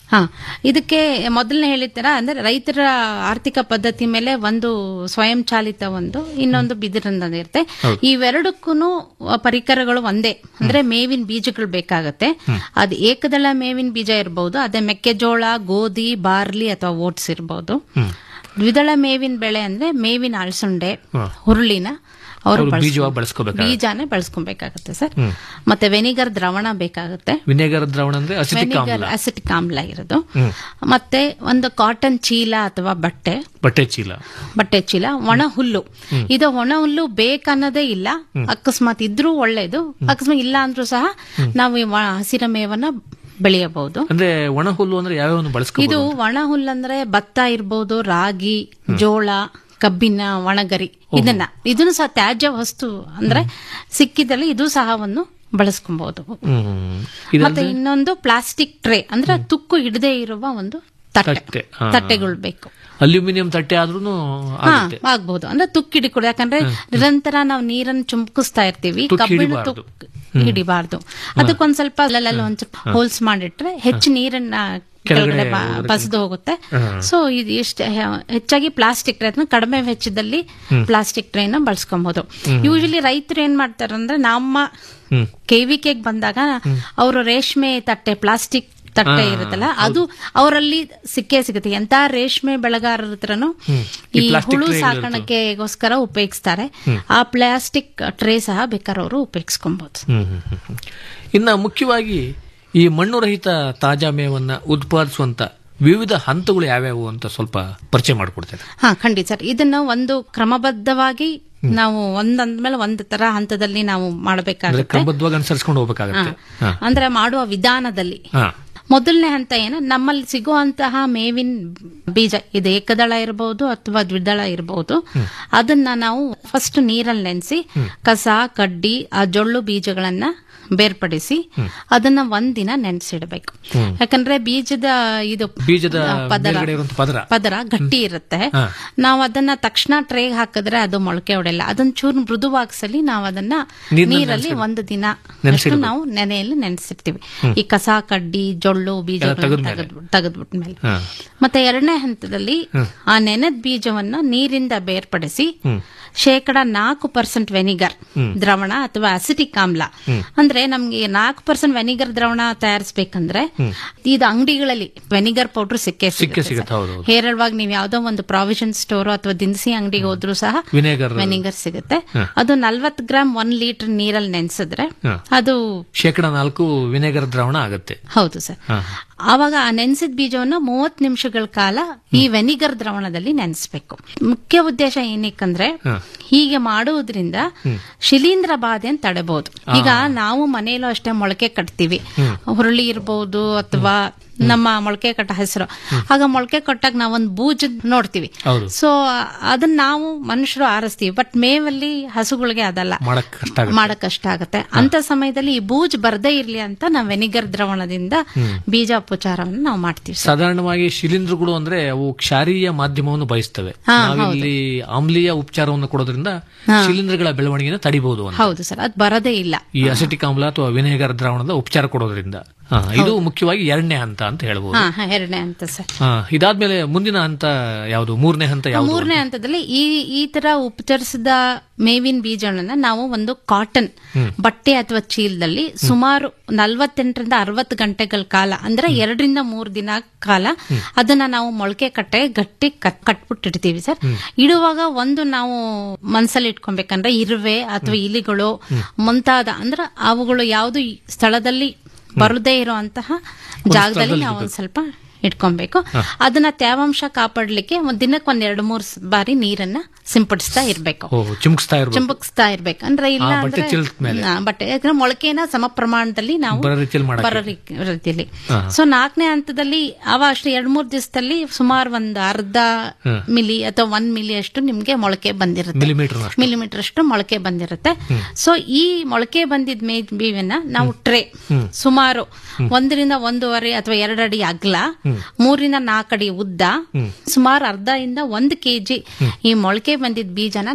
ಹಾ ಇದಕ್ಕೆ ಮೊದಲನೇ ಹೇಳಿದ ಅಂದ್ರೆ ರೈತರ ಆರ್ಥಿಕ ಪದ್ಧತಿ ಮೇಲೆ ಒಂದು ಸ್ವಯಂ ಚಾಲಿತ ಒಂದು ಇನ್ನೊಂದು ಬಿದಿರಿಂದ ಇರುತ್ತೆ ಹೌದು. ಇವೆರಡಕ್ಕೂ ಪರಿಕರಗಳು ಒಂದೇ ಅಂದ್ರೆ ಮೇವಿನ ಬೀಜಗಳು ಬೇಕಾಗತ್ತೆ ಅದು ಏಕದಳ ಮೇವಿನ ಬೀಜ ಇರಬಹುದು ಅದೇ ಮೆಕ್ಕೆಜೋಳ ಗೋಧಿ ಬಾರ್ಲಿ ಅಥವಾ ಓಟ್ಸ್ ಇರಬಹುದು ದ್ವಿದಳ ಮೇವಿನ ಬೆಳೆ ಅಂದ್ರೆ ಮೇವಿನ ಅಳಸಂಡೆ ಹ್ಮ್. ಹುರುಳಿನ ಅವರು ಅವ್ರು ಬೀಜವಾಗಿ ಬಳಸ್ಕೋಬೇಕಾಗತ್ತೆ. ಬೀಜಾನೇ ಬಳಸ್ಕೊಬೇಕಾಗತ್ತೆ ಸರ್ ಹ್ಮ್. ಮತ್ತೆ ವೆನಿಗರ್ ದ್ರವಣ ಬೇಕಾಗುತ್ತೆ ವಿನೆಗರ್ ದ್ರಾವಣ ಅಂದ್ರೆ ಅಸಿಟಿಕ್ ವೆನಿಗರ್ ಆಮ್ಲ ಅಸಿಟಿಕ್ ಆಮ್ಲ ಇರೋದು ಹ್ಮ್. ಮತ್ತೆ ಒಂದು ಕಾಟನ್ ಚೀಲ ಅಥವಾ ಬಟ್ಟೆ ಬಟ್ಟೆ ಚೀಲ ಬಟ್ಟೆ ಚೀಲ ಒಣ ಹುಲ್ಲು ಹ್ಮ್. ಇದು ಒಣ ಹುಲ್ಲು ಬೇಕನ್ನೋದೇ ಇಲ್ಲ ಅಕಸ್ಮಾತ್ ಇದ್ರೂ ಒಳ್ಳೇದು ಅಕಸ್ಮಾತ್ ಇಲ್ಲ ಅಂದ್ರೂ ಸಹ ನಾವು ಈ ವ- ಹಸಿರ ಮೇವನ್ನ ಬೆಳೆಯಬಹುದು ಅಂದ್ರೆ ಒಣ ಹುಲ್ಲು ಅಂದ್ರೆ ಯಾವ್ಯಾವ ಬಳಸ್ಕೋಬಹುದು ಇದು ಒಣ ಹುಲ್ಲಂದ್ರೆ ಭತ್ತ ಇರ್ಬೋದು ರಾಗಿ ಜೋಳ ಕಬ್ಬಿನ ಒಣಗರಿ ಇದನ್ನ ಇದನ್ನು ಸಹ ತ್ಯಾಜ್ಯ ವಸ್ತು ಅಂದ್ರೆ ಸಿಕ್ಕಿದಲ್ಲಿ ಇದು ಸಹ ಒಂದು ಬಳಸ್ಕೊಬಹುದು ಹ್ಮ್ ಮತ್ತೆ ಇದಲ್ಲದೆ ಇನ್ನೊಂದು ಪ್ಲಾಸ್ಟಿಕ್ ಟ್ರೇ ಅಂದ್ರೆ ತುಕ್ಕು ಹಿಡದೆ ಇರುವ ಒಂದು ತಟ್ಟೆ ತಟ್ಟೆ ಹಾ. ತಟ್ಟೆಗಳು ಬೇಕು ಅಲ್ಯೂಮಿನಿಯಂ ತಟ್ಟೆ ಆದ್ರೂ ಹಾ ಆಗುತ್ತೆ ಆಗ್ಬಹುದು ಅಂದ್ರೆ ತುಕ್ಕು ಹಿಡಿಕೊಡು ಯಾಕಂದ್ರೆ ನಿರಂತರ ನಾವು ನೀರನ್ನು ಚುಮ್ಕಿಸ್ತಾ ಇರ್ತೀವಿ ತುಕ್ಕು ಕಬ್ಬಿಣ ಹಿಡಿಬಾರ್ದು. ತುಕ್ಕು ಹಿಡಿಬಾರ್ದು ಅದಕ್ಕೊಂದ್ ಸ್ವಲ್ಪ ಅಲ್ಲಲ್ಲಿ ಒಂದ್ ಹೋಲ್ಸ್ ಮಾಡಿಟ್ರೆ ಹೆಚ್ಚು ನೀರನ್ನ ಕೆಳಗಡೆ ಕೆಳಗಡೆ ಬ- ಹೋಗುತ್ತೆ. ಬಸಿದು ಹೋಗುತ್ತೆ ಹಾ. ಸೊ ಇದು ಎಷ್ಟು ಹೆಚ್ಚಾಗಿ ಪ್ಲಾಸ್ಟಿಕ್ ಟ್ರೇ ಕಡಿಮೆ ವೆಚ್ಚದಲ್ಲಿ ಹ್ಮ್. ಪ್ಲಾಸ್ಟಿಕ್ ಟ್ರೇನ ಬಳಸ್ಕೊಬಹುದು ಹ್ಮ್. ಯೂಶಲಿ ರೈತರು ಏನ್ ಮಾಡ್ತಾರೆ ಅಂದ್ರೆ ನಮ್ಮ ಹ್ಮ್. ಕೆವಿಕೆಗೆ ಬಂದಾಗ ಅವರು ರೇಷ್ಮೆ ತಟ್ಟೆ ಪ್ಲಾಸ್ಟಿಕ್ ತಟ್ಟೆ ಹಾ, ಇರುತ್ತಲ್ಲ ಅದು ಅವರಲ್ಲಿ ಸಿಕ್ಕೇ ಸಿಗುತ್ತೆ ಎಂತ ರೇಷ್ಮೆ ಬೆಳೆಗಾರರ ಹತ್ರನು ಹ್ಮ್. ಈ ಈ plastic ಹುಳು tray ಗಳಿರ್ತವೆ. ಸಾಕಾಣಿಕೆಗೋಸ್ಕರ ಉಪಯೋಗಿಸ್ತಾರೆ ಹ್ಮ್. ಆ ಪ್ಲಾಸ್ಟಿಕ್ ಟ್ರೇ ಸಹ ಬೇಕಾದ್ರೆ ಅವರು ಉಪಯೋಗಿಸ್ಕೊಬಹುದು ಹ್ಮ್, ಹ್ಮ್, ಹ್ಮ್, ಹ್ಮ್. ಇನ್ನ ಮುಖ್ಯವಾಗಿ ಈ ಮಣ್ಣು ರಹಿತ ತಾಜಾ ಮೇವನ್ನ ಉತ್ಪಾದಿಸುವಂತ ವಿವಿಧ ಹಂತಗಳು ಯಾವ್ಯಾವು ಅಂತ ಸ್ವಲ್ಪ ಪರಿಚಯ ಮಾಡಿಕೊಡ್ತೇನೆ ಹಾ ಖಂಡಿತ ಸರ್ ಇದನ್ನ ಒಂದು ಕ್ರಮಬದ್ಧವಾಗಿ ನಾವು ಒಂದಂದ್ಮೇಲೆ ಒಂದ್ ತರ ಹಂತದಲ್ಲಿ ನಾವು ಅಂದ್ರೆ ಮಾಡಬೇಕಾಗುತ್ತೆ ಕ್ರಮಬದ್ಧವಾಗಿ ಅನುಸರಿಸ್ಕೊಂಡು ಹೋಗ್ಬೇಕಾಗತ್ತೆ ಹಾ. ಅಂದ್ರೆ ಮಾಡುವ ವಿಧಾನದಲ್ಲಿ ಹಾ. ಮೊದಲನೇ ಹಂತ ಏನು ನಮ್ಮಲ್ಲಿ ಸಿಗುವಂತಹ ಮೇವಿನ ಬೀಜ ಇದು ಏಕದಳ ಇರಬಹುದು ಅಥವಾ ದ್ವಿದಳ ಇರಬಹುದು ಅದನ್ನ ನಾವು ಫಸ್ಟ್ ನೀರಲ್ಲಿ ನೆನೆಸಿ ಕಸ ಕಡ್ಡಿ ಆ ಜೊಳ್ಳು ಬೀಜಗಳನ್ನ ಬೇರ್ಪಡಿಸಿ ಅದನ್ನ ಒಂದಿನ ನೆನೆಸಿಡಬೇಕು ಹ್ಮ್. ಯಾಕಂದ್ರೆ ಬೀಜದ ಇದು ಬೀಜದ ಆ, ಪದರ ಮೇಲ್ಗಡೆ ಇರುವಂತ ಪದರ ಪದರ ಗಟ್ಟಿ ಇರುತ್ತೆ ಹಾ. ನಾವು ಅದನ್ನ ತಕ್ಷಣ ಟ್ರೇಗ್ ಹಾಕಿದ್ರೆ ಅದು ಮೊಳಕೆ ಹೊಡೆಯಲ್ಲ ಅದನ್ನ ಚೂರು ಮೃದುವಾಗಿಸಲಿ ನಾವು ಅದನ್ನ ನೀರ್ನಲ್ಲಿ ನೀರಲ್ಲಿ ನೆನ್ಸಿಡ್ಬೇಕು. ಒಂದು ದಿನ ನೆನ್ಸಿಡ್ಬೇಕು. ನಾವು ನೆನೆಯಲ್ಲಿ ನೆನೆಸಿರ್ತೀವಿ ಹ್ಮ್. ಈ ಕಸ ಕಡ್ಡಿ ಜೊಳ್ಳು ಬೀಜಗಳನ್ನ ತೆಗೆದ್ಮೇಲೆ. ತೆಗೆದ್ ತೆಗೆದ್ಬಿಟ್ಮೇಲೆ ಹಾ. ಮತ್ತೆ ಎರಡನೇ ಹಂತದಲ್ಲಿ ಹ್ಮ್. ಆ ನೆನೆದ ಬೀಜವನ್ನ ನೀರಿಂದ ಬೇರ್ಪಡಿಸಿ ಹ್ಮ್. ಶೇಕಡ ನಾಲ್ಕು ಪರ್ಸೆಂಟ್ ವೆನಿಗರ್ ಹ್ಮ್. ದ್ರವಣ ಅಥವಾ ಅಸಿಟಿಕ್ ಆಮ್ಲ ಹ್ಮ್. ಅಂದ್ರೆ ನಮ್ಗೆ ನಾಲ್ಕು ಪರ್ಸೆಂಟ್ ವೆನಿಗರ್ ದ್ರವಣ ತಯಾರಿಸಬೇಕಂದ್ರೆ ಹ್ಮ್. ಇದು ಅಂಗಡಿಗಳಲ್ಲಿ ವೆನಿಗರ್ ಪೌಡರ್ ಸಿಕ್ಕೇ ಸಿಕ್ಕೇ ಸಿಗುತ್ತೆ ಸಿಗುತ್ತೆ ಹೌದು ಹೌದು. ಹೇರಳವಾಗಿ ನೀವು ಯಾವ್ದೋ ಒಂದು ಪ್ರಾವಿಷನ್ ಸ್ಟೋರ್ ಅಥವಾ ದಿನಸಿ ಅಂಗಡಿಗೆ ಹೋದ್ರೂ ಸಹ ವಿನೆಗರ್ ವೆನಿಗರ್ ಸಿಗುತ್ತೆ ಹ. ಅದು ನಲ್ವತ್ ಗ್ರಾಮ್ ಒಂದ್ ಲೀಟರ್ ನೀರಲ್ಲಿ ನೆನ್ಸಿದ್ರೆ ಹ. ಅದು ಶೇಕಡ ನಾಲ್ಕು ವಿನೆಗರ್ ದ್ರಾವಣ ಆಗುತ್ತೆ ಹೌದು ಸರ್ ಹಾ. ಆವಾಗ ಆ ನೆನೆಸಿದ ಬೀಜವನ್ನ ಮೂವತ್ ನಿಮಿಷಗಳ ಕಾಲ ಈ ವೆನಿಗರ್ ದ್ರವಣದಲ್ಲಿ ನೆನೆಸ್ಬೇಕು ಮುಖ್ಯ ಉದ್ದೇಶ ಏನಕ್ಕಂದ್ರೆ ಹಾ. ಹೀಗೆ ಮಾಡುವುದರಿಂದ ಶಿಲೀಂಧ್ರ ಬಾಧೆಯನ್ನು ತಡೆಬಹುದು ಈಗ ನಾವು ಮನೆಯಲ್ಲೂ ಅಷ್ಟೇ ಮೊಳಕೆ ಕಟ್ತೀವಿ ಹುರುಳಿ ಇರಬಹುದು ಅಥವಾ ನಮ್ಮ ಮೊಳಕೆ ಕಟ್ಟ ಹೆಸರು ಆಗ ಮೊಳಕೆ ಕಟ್ಟಾಗ ನಾವೊಂದು ಬೂಜ್ ನೋಡ್ತೀವಿ ಹೌದು. ಸೊ ಅದನ್ನ ನಾವು ಮನುಷ್ಯರು ಆರಿಸ್ತೀವಿ ಬಟ್ ಮೇವಲ್ಲಿ ಹಸುಗಳಿಗೆ ಅದಲ್ಲ ಮಾಡಕ್ ಕಷ್ಟ ಆಗುತ್ತೆ ಮಾಡಕ್ ಕಷ್ಟ ಆಗುತ್ತೆ ಅಂತ ಸಮಯದಲ್ಲಿ ಈ ಬೂಜ್ ಬರ್ದೇ ಇರ್ಲಿ ಅಂತ ನಾವು ವೆನಿಗರ್ ದ್ರವಣದಿಂದ ಹ್ಮ್. ಬೀಜೋಪಚಾರವನ್ನು ನಾವು ಮಾಡ್ತೀವಿ ಸರ್. ಸಾಧಾರಣವಾಗಿ ಶಿಲೀಂಧ್ರಗಳು ಅಂದ್ರೆ ಅವು ಕ್ಷಾರೀಯ ಮಾಧ್ಯಮವನ್ನು ಬಯಸ್ತವೆ ಹಾ, ನಾವಿಲ್ಲಿ ಆಮ್ಲೀಯ ಉಪಚಾರವನ್ನು ಕೊಡೋದ್ರಿಂದ ಹಾ. ಶಿಲೀಂಧ್ರಗಳ ಬೆಳವಣಿಗೆನ ತಡಿಬಹುದು ಅಂತ ಹೌದು ಸರ್ ಅದು ಬರದೇ ಇಲ್ಲ ಈ ಅಸಿಟಿಕ್ ಆಮ್ಲ ಅಥವಾ ವಿನೆಗರ್ ದ್ರಾವಣದ ಉಪಚಾರ ಕೊಡೋದ್ರಿಂದ ಹಾ, ಇದು ಮುಖ್ಯವಾಗಿ ಎರಡನೇ ಹಂತ ಅಂತ ಹೇಳ್ಬೋದು ಹಾ ಹಾ, ಎರಡನೇ ಹಂತ ಸರ್ ಹಾ, ಇದಾದ್ಮೇಲೆ ಮುಂದಿನ ಹಂತ ಯಾವುದು ಮೂರನೇ ಹಂತ ಯಾವುದು ಮೂರನೇ ಹಂತದಲ್ಲಿ ಈ ಈ ತರ ಉಪಚರಿಸಿದ ಮೇವಿನ ಬೀಜಗಳನ್ನ ನಾವು ಒಂದು ಕಾಟನ್ ಹ್ಮ್. ಬಟ್ಟೆ ಅಥವಾ ಚೀಲದಲ್ಲಿ ಸುಮಾರು ನಲ್ವತ್ತೆಂಟರಿಂದ ಅರವತ್ತು ಗಂಟೆಗಳ ಕಾಲ ಅಂದ್ರೆ ಎರಡರಿಂದ ಮೂರು ದಿನ ಕಾಲ ಅದನ್ನ ನಾವು ಮೊಳಕೆ ಕಟ್ಟೆ ಗಟ್ಟಿ ಕಟ್ ಕಟ್ಬಿಟ್ಟಿರ್ತೀವಿ ಸರ್ ಇಡುವಾಗ ಒಂದು ನಾವು ಮನ್ಸಲ್ಲಿ ಇಟ್ಕೊಬೇಕಂದ್ರೆ ಇರುವೆ ಅಥವಾ ಇಲಿಗಳು ಮುಂತಾದ ಅಂದ್ರೆ ಅವುಗಳು ಯಾವುದು ಈ ಸ್ಥಳದಲ್ಲಿ ಬರದೇ ಇರುವಂತಹ ಜಾಗದಲ್ಲಿ ಸ್ಥಳದಲ್ಲಿ ನಾವು ಒಂದ್ ಸ್ವಲ್ಪ ಇಟ್ಕೊಬೇಕು ಅದನ್ನ ತೇವಾಂಶ ಕಾಪಾಡ್ಲಿಕ್ಕೆ ಒಂದ್ ದಿನಕ್ಕೆ ಒಂದ್ ಎರಡು ಮೂರು ಬಾರಿ ನೀರನ್ನ ಸಿಂಪಡಿಸ್ತಾ ಇರ್ಬೇಕು ಓ ಚಿಮುಕ್ಸ್ತಾ ಇರ್ಬೇಕು ಚುಂಬಕಿಸ್ತಾ ಇರ್ಬೇಕು ಅಂದ್ರೆ ಇಲ್ಲ ಆ, ಬಟ್ಟೆ ಅಂದ್ರೆ ಚೀಲದ ಮೇಲೆ. ಆ, ಬಟ್ಟೆ ಯಾಕಂದ್ರೆ ಮೊಳಕೆನ ಸಮ ಪ್ರಮಾಣದಲ್ಲಿ ನಾವು ಬರೋ ರೀತಿಯಲ್ಲಿ ಮಾಡಕ್ಕೆ. ಬರೋ ರೀ- ರೀತಿಯಲ್ಲಿ ಹಾ. ಸೊ ನಾಲ್ಕನೇ ಹಂತದಲ್ಲಿ ಅವ ಅಷ್ಟು ಎರಡ್ ಮೂರ್ ದಿವಸದಲ್ಲಿ ಸುಮಾರು ಒಂದ್ ಅರ್ಧ ಹಾ. ಮಿಲಿ ಅಥವಾ ಒಂದ್ ಮಿಲಿ ಅಷ್ಟು ನಿಮ್ಗೆ ಮೊಳಕೆ ಬಂದಿರುತ್ತೆ ಮಿಲಿಮೀಟರ್ ಮಿಲಿಮೀಟರ್ ಅಷ್ಟು ಮೊಳಕೆ ಬಂದಿರುತ್ತೆ ಸೊ ಈ ಮೊಳಕೆ ಬಂದಿದ್ ಮೇ ಬೀವನ್ನ ನಾವು ಟ್ರೇ ಸುಮಾರು ಒಂದರಿಂದ ಒಂದೂವರೆ ಅಥವಾ ಎರಡು ಅಡಿ ಅಗಲ ಮೂರಿಂದ ನಾಲ್ಕು ಅಡಿ ಉದ್ದ ಸುಮಾರು ಅರ್ಧ ಇಂದ ಒಂದು ಕೆಜಿ ಈ ಮೊಳಕೆ ಬಂದಿದ್ ಬೀಜನ ನಾವು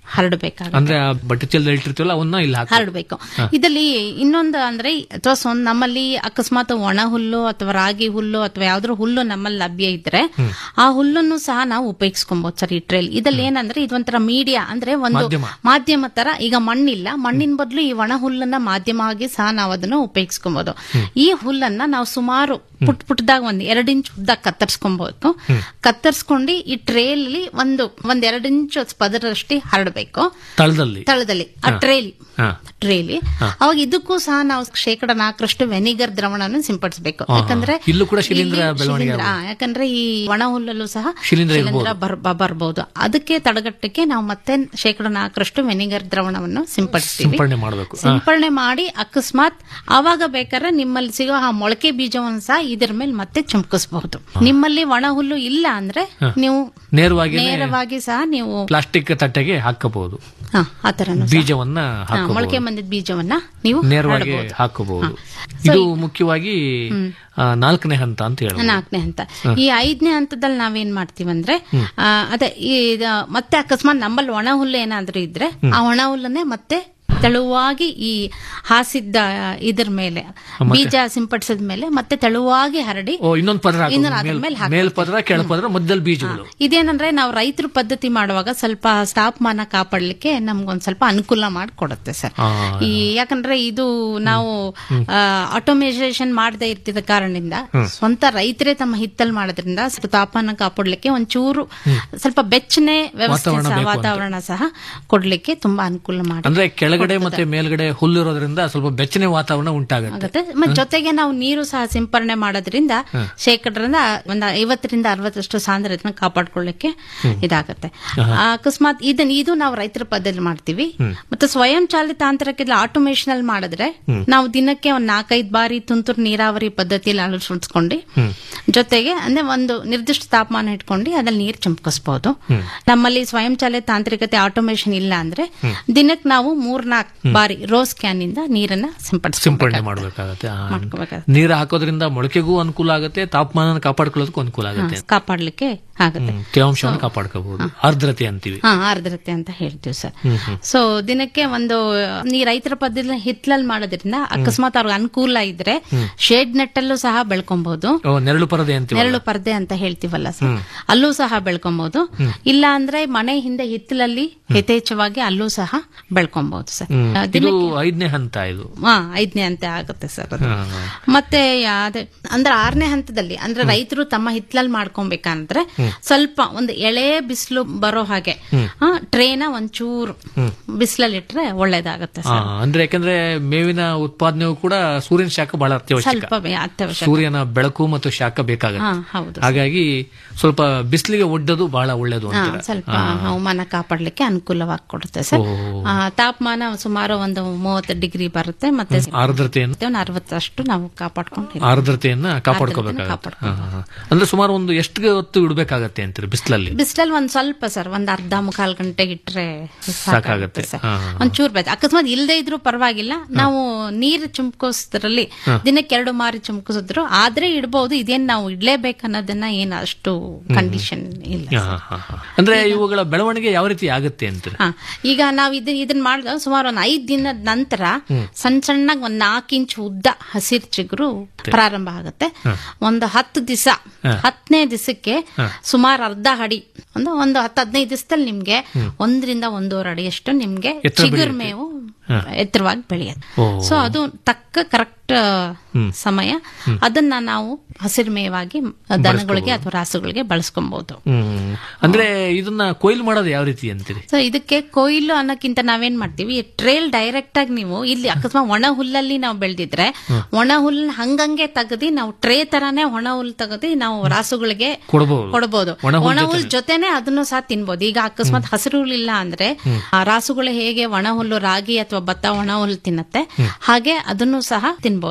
ಹರಡಬೇಕಾಗುತ್ತೆ ಅಂದ್ರೆ ಆ ಬಟ್ಟೆ ಚೀಲದಲ್ಲಿ ಇಟ್ಟಿರ್ತೀವಲ್ಲ ಅವನ್ನ ಇಲ್ಲಿ ಹಾಕಿ ಹರಡಬೇಕು ಇದರಲ್ಲಿ ಇನ್ನೊಂದು ಅಂದ್ರೆ ಅಥವಾ ಸ್ವ- ನಮ್ಮಲ್ಲಿ ಅಕಸ್ಮಾತ್ ಒಣ ಹುಲ್ಲು ಅಥವಾ ರಾಗಿ ಹುಲ್ಲು ಅಥವಾ ಯಾವ್ದಾದ್ರು ಹುಲ್ಲು ನಮ್ಮಲ್ಲಿ ಲಭ್ಯ ಇದ್ರೆ ಆ ಹುಲ್ಲನ್ನು ಸಹ ನಾವು ಉಪಯೋಗಿಸ್ಕೊಬಹುದು ಸರ್ ಈ ಟ್ರೇಲ್ ಇದ್ರಲ್ಲಿ ಏನಂದ್ರೆ ಇದೊಂಥರ ಮೀಡಿಯಾ ಅಂದ್ರೆ ಒಂದು ಮಾಧ್ಯಮ. ಮಾಧ್ಯಮ ತರ ಈಗ ಮಣ್ಣಿಲ್ಲ ಮಣ್ಣಿನ ಬದಲು ಈ ಒಣ ಹುಲ್ಲನ್ನ ಮಾಧ್ಯಮವಾಗಿ ಸಹ ನಾವು ಅದನ್ನ ಉಪಯೋಗಿಸ್ಕೊಬಹುದು ಈ ಹುಲ್ಲನ್ನ ನಾವು ಸುಮಾರು ಪುಟ್ ಪುಟ್ಟದಾಗ ಒಂದ್ ಎರಡ್ ಇಂಚ್ ಉದ್ದ ಕತ್ತರಿಸ್ಕೊಬಹುದು ಕತ್ತರಿಸ್ಕೊಂಡು ಈ ಟ್ರೇಲಿ ಒಂದು ಒಂದ್ ಎರಡ್ ಇಂಚ್ ಪದರಷ್ಟೇ ಹರಡಬೇಕು ತಳದಲ್ಲಿ ತಳದಲ್ಲಿ ಆ ಹಾ. ಟ್ರೇಲಿ ಹಾ. ಟ್ರೇಲಿ ಅವಾಗ ಇದಕ್ಕೂ ಸಹ ನಾವು ಶೇಕಡ ನಾಲ್ಕರಷ್ಟು ವೆನಿಗರ್ ದ್ರವಣವನ್ನು ಸಿಂಪಡಿಸಬೇಕು ಆಹಾ. ಯಾಕಂದ್ರೆ ಇಲ್ಲೂ ಕೂಡ ಶಿಲೀಂಧ್ರ ಇಲ್ಲಿ ಬೆಳವಣಿಗೆ ಶಿಲೀಂಧ್ರ, ಆ, ಯಾಕಂದ್ರೆ ಈ ಒಣ ಹುಲ್ಲಲ್ಲೂ ಸಹ ಶಿಲೀಂಧ್ರ ಶಿಲೀಂಧ್ರ ಇರ್ಬೋದು. ಬರ್- ಬ- ಬರ್ಬೋದು ಅದಕ್ಕೆ ತಡೆಗಟ್ಟಕ್ಕೆ ನಾವು ಮತ್ತೆ ಶೇಕಡ ನಾಲ್ಕರಷ್ಟು ವೆನಿಗರ್ ದ್ರವಣವನ್ನು ಸಿಂಪಡಿಸ್ತೀವಿ ಸಿಂಪಡಣೆ ಮಾಡಬೇಕು ಸಿಂಪಡಣೆ ಮಾಡಿ ಅಕಸ್ಮಾತ್ ಆವಾಗ ಬೇಕಾದ್ರೆ ನಿಮ್ಮಲ್ಲಿ ಸಿಗೋ ಆ ಮೊಳಕೆ ಬೀಜವನ್ನು ಸಹ ಇದರ ಮೇಲೆ ಮತ್ತೆ ಚುಮ್ಕಿಸಬಹುದು ನಿಮ್ಮಲ್ಲಿ ಒಣ ಹುಲ್ಲು ಇಲ್ಲ ಅಂದ್ರೆ ಹಾ. ನೀವು ನೇರವಾಗಿ ನೇರವಾಗಿ ಸಹ ನೀವು ಪ್ಲಾಸ್ಟಿಕ್ ತಟ್ಟೆಗೆ ಹಾಕಬಹುದು ಹಾ, ಆ ತರನು ಸಹ. ಬೀಜವನ್ನ ಹಾ, ಹಾಕಬಹುದು ಮೊಳಕೆ ಬಂದಿದ್ದ ಬೀಜವನ್ನ ನೀವು ನೇರವಾಗಿ ಹರಡ್ಬೋದು. ಹಾಕಬಹುದು So, ಇದು ಮುಖ್ಯವಾಗಿ ಆ, ನಾಲ್ಕನೇ ಹಂತ ಅಂತ ಹೇಳಿ ನಾಲ್ಕನೇ ಹಂತ ಈ ಐದನೇ ಹಂತದಲ್ಲಿ ನಾವೇನ್ ಮಾಡ್ತೀವಂದ್ರೆ ಆ, ಅದೇ ಈ ಇದ- ಮತ್ತೆ ಅಕಸ್ಮಾತ್ ನಮ್ಮಲ್ಲಿ ಒಣ ಹುಲ್ಲು ಏನಾದ್ರೂ ಇದ್ರೆ ಆ ಒಣ ಹುಲ್ಲನ್ನೇ ಮತ್ತೆ ತೆಳುವಾಗಿ ಈ ಹಾಸಿದ್ದ ಇದ್ರ ಮೇಲೆ ಬೀಜ ಸಿಂಪಡಿಸಿದ ಮೇಲೆ ಮತ್ತೆ ತೆಳುವಾಗಿ ಹರಡಿ ಓ ಇನ್ನೊಂದು ಪದರ ಹಾಕೋದು. ಇನ್ನೊಂದು ಅದ್ರ ಮೇಲ್- ಮೇಲೆ ಹಾಕ್ಬೇಕು. ಮೇಲ್ ಪದರ ಕೆಳ ಪದರ ಮಧ್ಯದಲ್ಲಿ ಬೀಜಗಳು ಇದೇನಂದ್ರೆ ನಾವು ರೈತರು ಪದ್ಧತಿ ಮಾಡುವಾಗ ಸ್ವಲ್ಪ ತಾಪಮಾನ ಕಾಪಾಡಲಿಕ್ಕೆ ನಮ್ಗೊಂದ್ ಸ್ವಲ್ಪ ಅನುಕೂಲ ಮಾಡಿಕೊಡುತ್ತೆ ಸರ್ ಆ, ಈ ಯಾಕಂದ್ರೆ ಇದು ನಾವು ಆಟೋಮೈಸೇಷನ್ ಮಾಡದೇ ಇರ್ತಿದ್ದ ಕಾರಣದಿಂದ ಸ್ವಂತ ರೈತರೇ ತಮ್ಮ ಹಿತ್ತಲ್ ಮಾಡೋದ್ರಿಂದ ಸ್ವಲ್ಪ ತಾಪಮಾನ ಕಾಪಾಡಲಿಕ್ಕೆ ಒಂಚೂರು ಸ್ವಲ್ಪ ಬೆಚ್ಚನೆ ವ್ಯವಸ್ಥೆ ವಾತಾವರಣ ಸಹ ಬೇಕು ಅಂತ. ವಾತಾವರಣ ಸಹ ಕೊಡ್ಲಿಕ್ಕೆ ತುಂಬಾ ಅನುಕೂಲ ಮಾಡಿ ಅಂದ್ರೆ ಕೆಳಗಡೆ ಮತ್ತೆ ಮೇಲ್ಗಡೆ ಹುಲ್ಲಿರೋದ್ರಿಂದ ಸ್ವಲ್ಪ ಬೆಚ್ಚನೆ ವಾತಾವರಣ ಉಂಟಾಗುತ್ತೆ ಆಗುತ್ತೆ ಮತ್ತೆ ಜೊತೆಗೆ ನಾವು ನೀರು ಸಹ ಸಿಂಪರಣೆ ಮಾಡೋದ್ರಿಂದ ಶೇಕಡರಿಂದ ಒಂದು ಐವತ್ತರಿಂದ ಅರವತ್ತರಷ್ಟು ಸಾಂದ್ರತೆನ ಕಾಪಾಡ್ಕೊಳ್ಳಿಕ್ಕೆ ಇದಾಗತ್ತೆ ಆ, ಅಕಸ್ಮಾತ್ ಇದನ್ನ ಇದು ನಾವು ರೈತರ ಪದ್ಧತಿ ಮಾಡ್ತೀವಿ ಮತ್ತೆ ಸ್ವಯಂ ಚಾಲಿತ ತಾಂತ್ರಿಕ ಆಟೋಮೇಷನ್ ಅಲ್ಲಿ ಮಾಡಿದ್ರೆ ನಾವು ದಿನಕ್ಕೆ ಒಂದ್ ನಾಲ್ಕೈದು ಬಾರಿ ತುಂತುರು ನೀರಾವರಿ ಪದ್ಧತಿಯಲ್ಲಿ ಅಳವಡಿಸ್ಕೊಂಡು ಜೊತೆಗೆ ಅಂದ್ರೆ ಒಂದು ನಿರ್ದಿಷ್ಟ ತಾಪಮಾನ ಇಟ್ಕೊಂಡು ಅದ್ರಲ್ಲಿ ನೀರು ಚುಮ್ಕಿಸ್ಬೋದು ನಮ್ಮಲ್ಲಿ ಸ್ವಯಂ ಚಾಲಿತ ತಾಂತ್ರಿಕತೆ ಆಟೋಮೇಷನ್ ಇಲ್ಲ ಅಂದ್ರೆ ದಿನಕ್ಕೆ ನಾವು ಮೂರ್ನಾಲ್ಕು ಬಾರಿ ರೋಸ್ ಕ್ಯಾನ್ ಇಂದ ನೀರನ್ನ ಸಿಂಪಡಣೆ ಸಿಂಪಡಿಸ್ಕೊಳ್ಬೇಕಾಗುತ್ತೆ ಮಾಡಬೇಕಾಗತ್ತೆ ಮಾಡ್ಕೋಬೇಕಾಗತ್ತೆ. ನೀರು ಹಾಕೋದ್ರಿಂದ ಮೊಳಕೆಗೂ ಅನುಕೂಲ ಆಗುತ್ತೆ ತಾಪಮಾನ ಕಾಪಾಡ್ಕೊಳ್ಳೋದಕ್ಕೂ ಅನುಕೂಲ ಆಗುತ್ತೆ ಹಾ, ಕಾಪಾಡ್ಲಿಕ್ಕೆ ಆಗುತ್ತೆ ಹ್ಮ್. ತೇವಾಂಶವನ್ನು ಕಾಪಾಡ್ಕೋಬಹುದು ಆರ್ದ್ರತೆ ಅಂತೀವಿ ಹಾ ಆರ್ದ್ರತೆ ಅಂತ ಹೇಳ್ತೀವಿ ಸರ್ ಸೊ ದಿನಕ್ಕೆ ಒಂದು ಈ ರೈತರ ಪದ್ಧತಿ ಹಿತ್ಲಲ್ಲಿ ಮಾಡೋದ್ರಿಂದ ಅಕಸ್ಮಾತ್ ಅವ್ರಿಗೆ ಅನುಕೂಲ ಇದ್ರೆ ಶೇಡ್ ನೆಟ್ಟಲ್ಲೂ ಸಹ ಬೆಳ್ಕೊಬಹುದು ಓ, ನೆರಳು ಪರದೆ ಅಂತೀವಿ ನೆರಳು ಪರ್ದೆ ಅಂತ ಹೇಳ್ತೀವಲ್ಲ ಸರ್ ಅಲ್ಲೂ ಸಹ ಬೆಳ್ಕೊಬಹುದು ಇಲ್ಲ ಅಂದ್ರೆ ಮನೆ ಹಿಂದೆ ಹಿತ್ತಲಲ್ಲಿ ಯಥೇಚ್ಛವಾಗಿ ಅಲ್ಲೂ ಸಹ ಬೆಳ್ಕೊಬಹುದು ಸರ್ ಆ, ಇದು ದಿನಕ್ಕೆ ಐದನೇ ಹಂತ ಇದು ಹಾ ಐದನೇ ಹಂತ ಆಗುತ್ತೆ ಸರ್ ಅದು ಹಾ, ಹಾ. ಮತ್ತೆ ಅದೇ ಅಂದ್ರೆ ಆರನೇ ಹಂತದಲ್ಲಿ ಅಂದ್ರೆ ರೈತರು ತಮ್ಮ ಹಿತ್ತಲಲ್ಲಿ ಮಾಡ್ಕೊಬೇಕಂದ್ರೆ ಸ್ವಲ್ಪ ಒಂದು ಎಳೆ ಬಿಸಿಲು ಬರೋ ಹಾಗೆ ಆ, ಟ್ರೇನ ಒಂಚೂರು ಬಿಸಿಲಲ್ಲಿ ಇಟ್ರೆ ಒಳ್ಳೇದಾಗುತ್ತೆ ಆ, ಸರ್ ಅಂದ್ರೆ ಯಾಕಂದ್ರೆ ಮೇವಿನ ಉತ್ಪಾದನೆಯೂ ಕೂಡ ಸೂರ್ಯನ ಶಾಖ ಬಹಳ ಅತ್ಯವಶ್ಯಕ ಸ್ವಲ್ಪ ಬೇ- ಅತ್ಯವಶ್ಯಕ ಸೂರ್ಯನ ಬೆಳಕು ಮತ್ತು ಶಾಖ ಹಾ ಬೇಕಾಗುತ್ತೆ ಹೌದು ಹಾಗಾಗಿ ಸ್ವಲ್ಪ ಬಿಸಿಲಿಗೆ ಒಡ್ಡೋದು ಬಹಳ ಒಳ್ಳೇದು ಹಾ, ಅಂತೀರ ಸ್ವಲ್ಪ ಹವಾಮಾನ ಕಾಪಾಡ್ಲಿಕ್ಕೆ ಅನುಕೂಲವಾಗಿ ಕೊಡುತ್ತೆ ಸರ್ ಆ, ತಾಪಮಾನ ಸುಮಾರು ಒಂದು ಮೂವತ್ತು ಡಿಗ್ರಿ ಬರುತ್ತೆ ಮತ್ತೆ ಆರ್ದ್ರತೆಯನ್ನು ಒಂದು ಅರವತ್ತಷ್ಟು ನಾವು ಕಾಪಾಡ್ಕೊಂಡು ಆರ್ದ್ರತೆಯನ್ನ ಕಾಪಾಡ್ಕೋಬೇಕಾಗುತ್ತೆ ಕಾಪಾಡ್ಕೊಂಡು. ಹಾ, ಹಾ, ಹಾ. ಅಂದ್ರೆ ಸುಮಾರು ಒಂದು ಎಷ್ಟು ಹೊತ್ತು ಇಡಬೇಕಾಗತ್ತೆ ಅಂತೀರಿ ಬಿಸಿಲಲ್ಲಿ ಬಿಸಿಲಲ್ಲಿ ಒಂದ್ ಸ್ವಲ್ಪ ಸರ್ ಒಂದ್ ಅರ್ಧ ಮುಕಾಲ್ ಗಂಟೆ ಇಟ್ರೆ ಸಾಕಾಗುತ್ತೆ. ಸಾಕಾಗುತ್ತೆ ಸರ್ ಹಾ. ಒಂಚೂರ್ ಬೇಡ ಅಕಸ್ಮಾತ್ ಇಲ್ಲದೆ ಇದ್ರೂ ಪರವಾಗಿಲ್ಲ ನಾವು ನೀರು ಚುಮ್ಕೋಸ್ದ್ರಲ್ಲಿ ದಿನಕ್ಕೆ ಎರಡು ಮಾರಿ ಚುಮ್ಕಿಸಿದ್ರು ಆದ್ರೆ ಇಡ್ಬೋದು ಇದೇನ್ ನಾವು ಇಡ್ಲೇಬೇಕು ಅನ್ನೋದನ್ನ ಏನ್ ಅಷ್ಟು ಕಂಡೀಷನ್ ಇಲ್ಲ ಹಾ, ಹಾ, ಹಾ. ಅಂದ್ರೆ ಇವುಗಳ ಬೆಳವಣಿಗೆ ಯಾವ ರೀತಿ ಆಗುತ್ತೆ ಅಂತೀರಿ ಹಾ ಈಗ ನಾವ್ ಇದನ್ನ ಇದನ್ನ ಮಾಡಿದಾಗ ಸುಮಾರು ಒಂದ್ ಐದ್ ದಿನದ ನಂತರ ಸಣ್ಣ ಸಣ್ಣಗ್ ಒಂದ್ ನಾಲ್ಕು ಇಂಚ್ ಉದ್ದ ಹಸಿರು ಚಿಗುರು ಪ್ರಾರಂಭ ಆಗುತ್ತೆ ಒಂದು ಹತ್ತು ದಿವಸ ಹತ್ತನೇ ದಿವಸಕ್ಕೆ ಸುಮಾರು ಅರ್ಧ ಅಡಿ ಒಂದು ಒಂದು ಹತ್ತು ಹದಿನೈದು ದಿವಸದಲ್ಲಿ ನಿಮ್ಗೆ ಒಂದರಿಂದ ಒಂದೂವರೆ ಅಡಿಯಷ್ಟು ನಿಮ್ಗೆ ಎತ್ತರ ಚಿಗುರು ಬೆಳೆಯುತ್ತೆ. ಮೇವು ಎತ್ತರವಾಗಿ ಬೆಳೆಯುತ್ತೆ ಓ. ಸೊ ಅದು ತಕ್ಕ ಕರೆಕ್ಟ್ ಸಮಯ ಅದನ್ನ ನಾವು ಹಸಿರು ಮೇವಾಗಿ ದನಗಳಿಗೆ ಅಥವಾ ರಾಸುಗಳಿಗೆ ಬಳಸ್ಕೊಬಹುದು ಹ್ಮ್ ಅಂದ್ರೆ ಇದನ್ನ ಕೊಯ್ಲು ಮಾಡೋದು ಯಾವ ರೀತಿ ಅಂತೀರಿ ಸೊ ಇದಕ್ಕೆ ಕೊಯ್ಲು ಅನ್ನೋಕ್ಕಿಂತ ನಾವೇನ್ ಮಾಡ್ತೀವಿ ಟ್ರೇಲ್ ಡೈರೆಕ್ಟ್ ಆಗಿ ನೀವು ಇಲ್ಲಿ ಅಕಸ್ಮಾತ್ ಒಣ ಹುಲ್ಲಲ್ಲಿ ನಾವು ಬೆಳೆದಿದ್ರೆ ಒಣ ಹುಲ್ಲನ್ನ ಹಂಗಂಗೆ ತೆಗದಿ ನಾವು ಟ್ರೇ ತರಾನೇ ಒಣ ಹುಲ್ಲು ತೆಗದಿ ನಾವು ರಾಸುಗಳಿಗೆ ಕೊಡಬಹುದು ಕೊಡಬಹುದು ಒಣ ಹುಲ್ಲ್ ಒಣ ಹುಲ್ ಜೊತೆನೆ ಅದನ್ನು ಸಹ ತಿನ್ಬೋದು ಈಗ ಅಕಸ್ಮಾತ್ ಹಸಿರು ಹುಲ್ಲು ಇಲ್ಲ ಅಂದ್ರೆ ಆ ರಾಸುಗಳು ಹೇಗೆ ಒಣ ಹುಲ್ಲು ರಾಗಿ ಅಥವಾ ಭತ್ತ ಒಣ ಹುಲ್ಲು ತಿನ್ನತ್ತೆ ಹಾಗೆ ಅದನ್ನು ಸಹ ತಿನ್ಬಹುದು ಅಕಸ್ಮಾತ್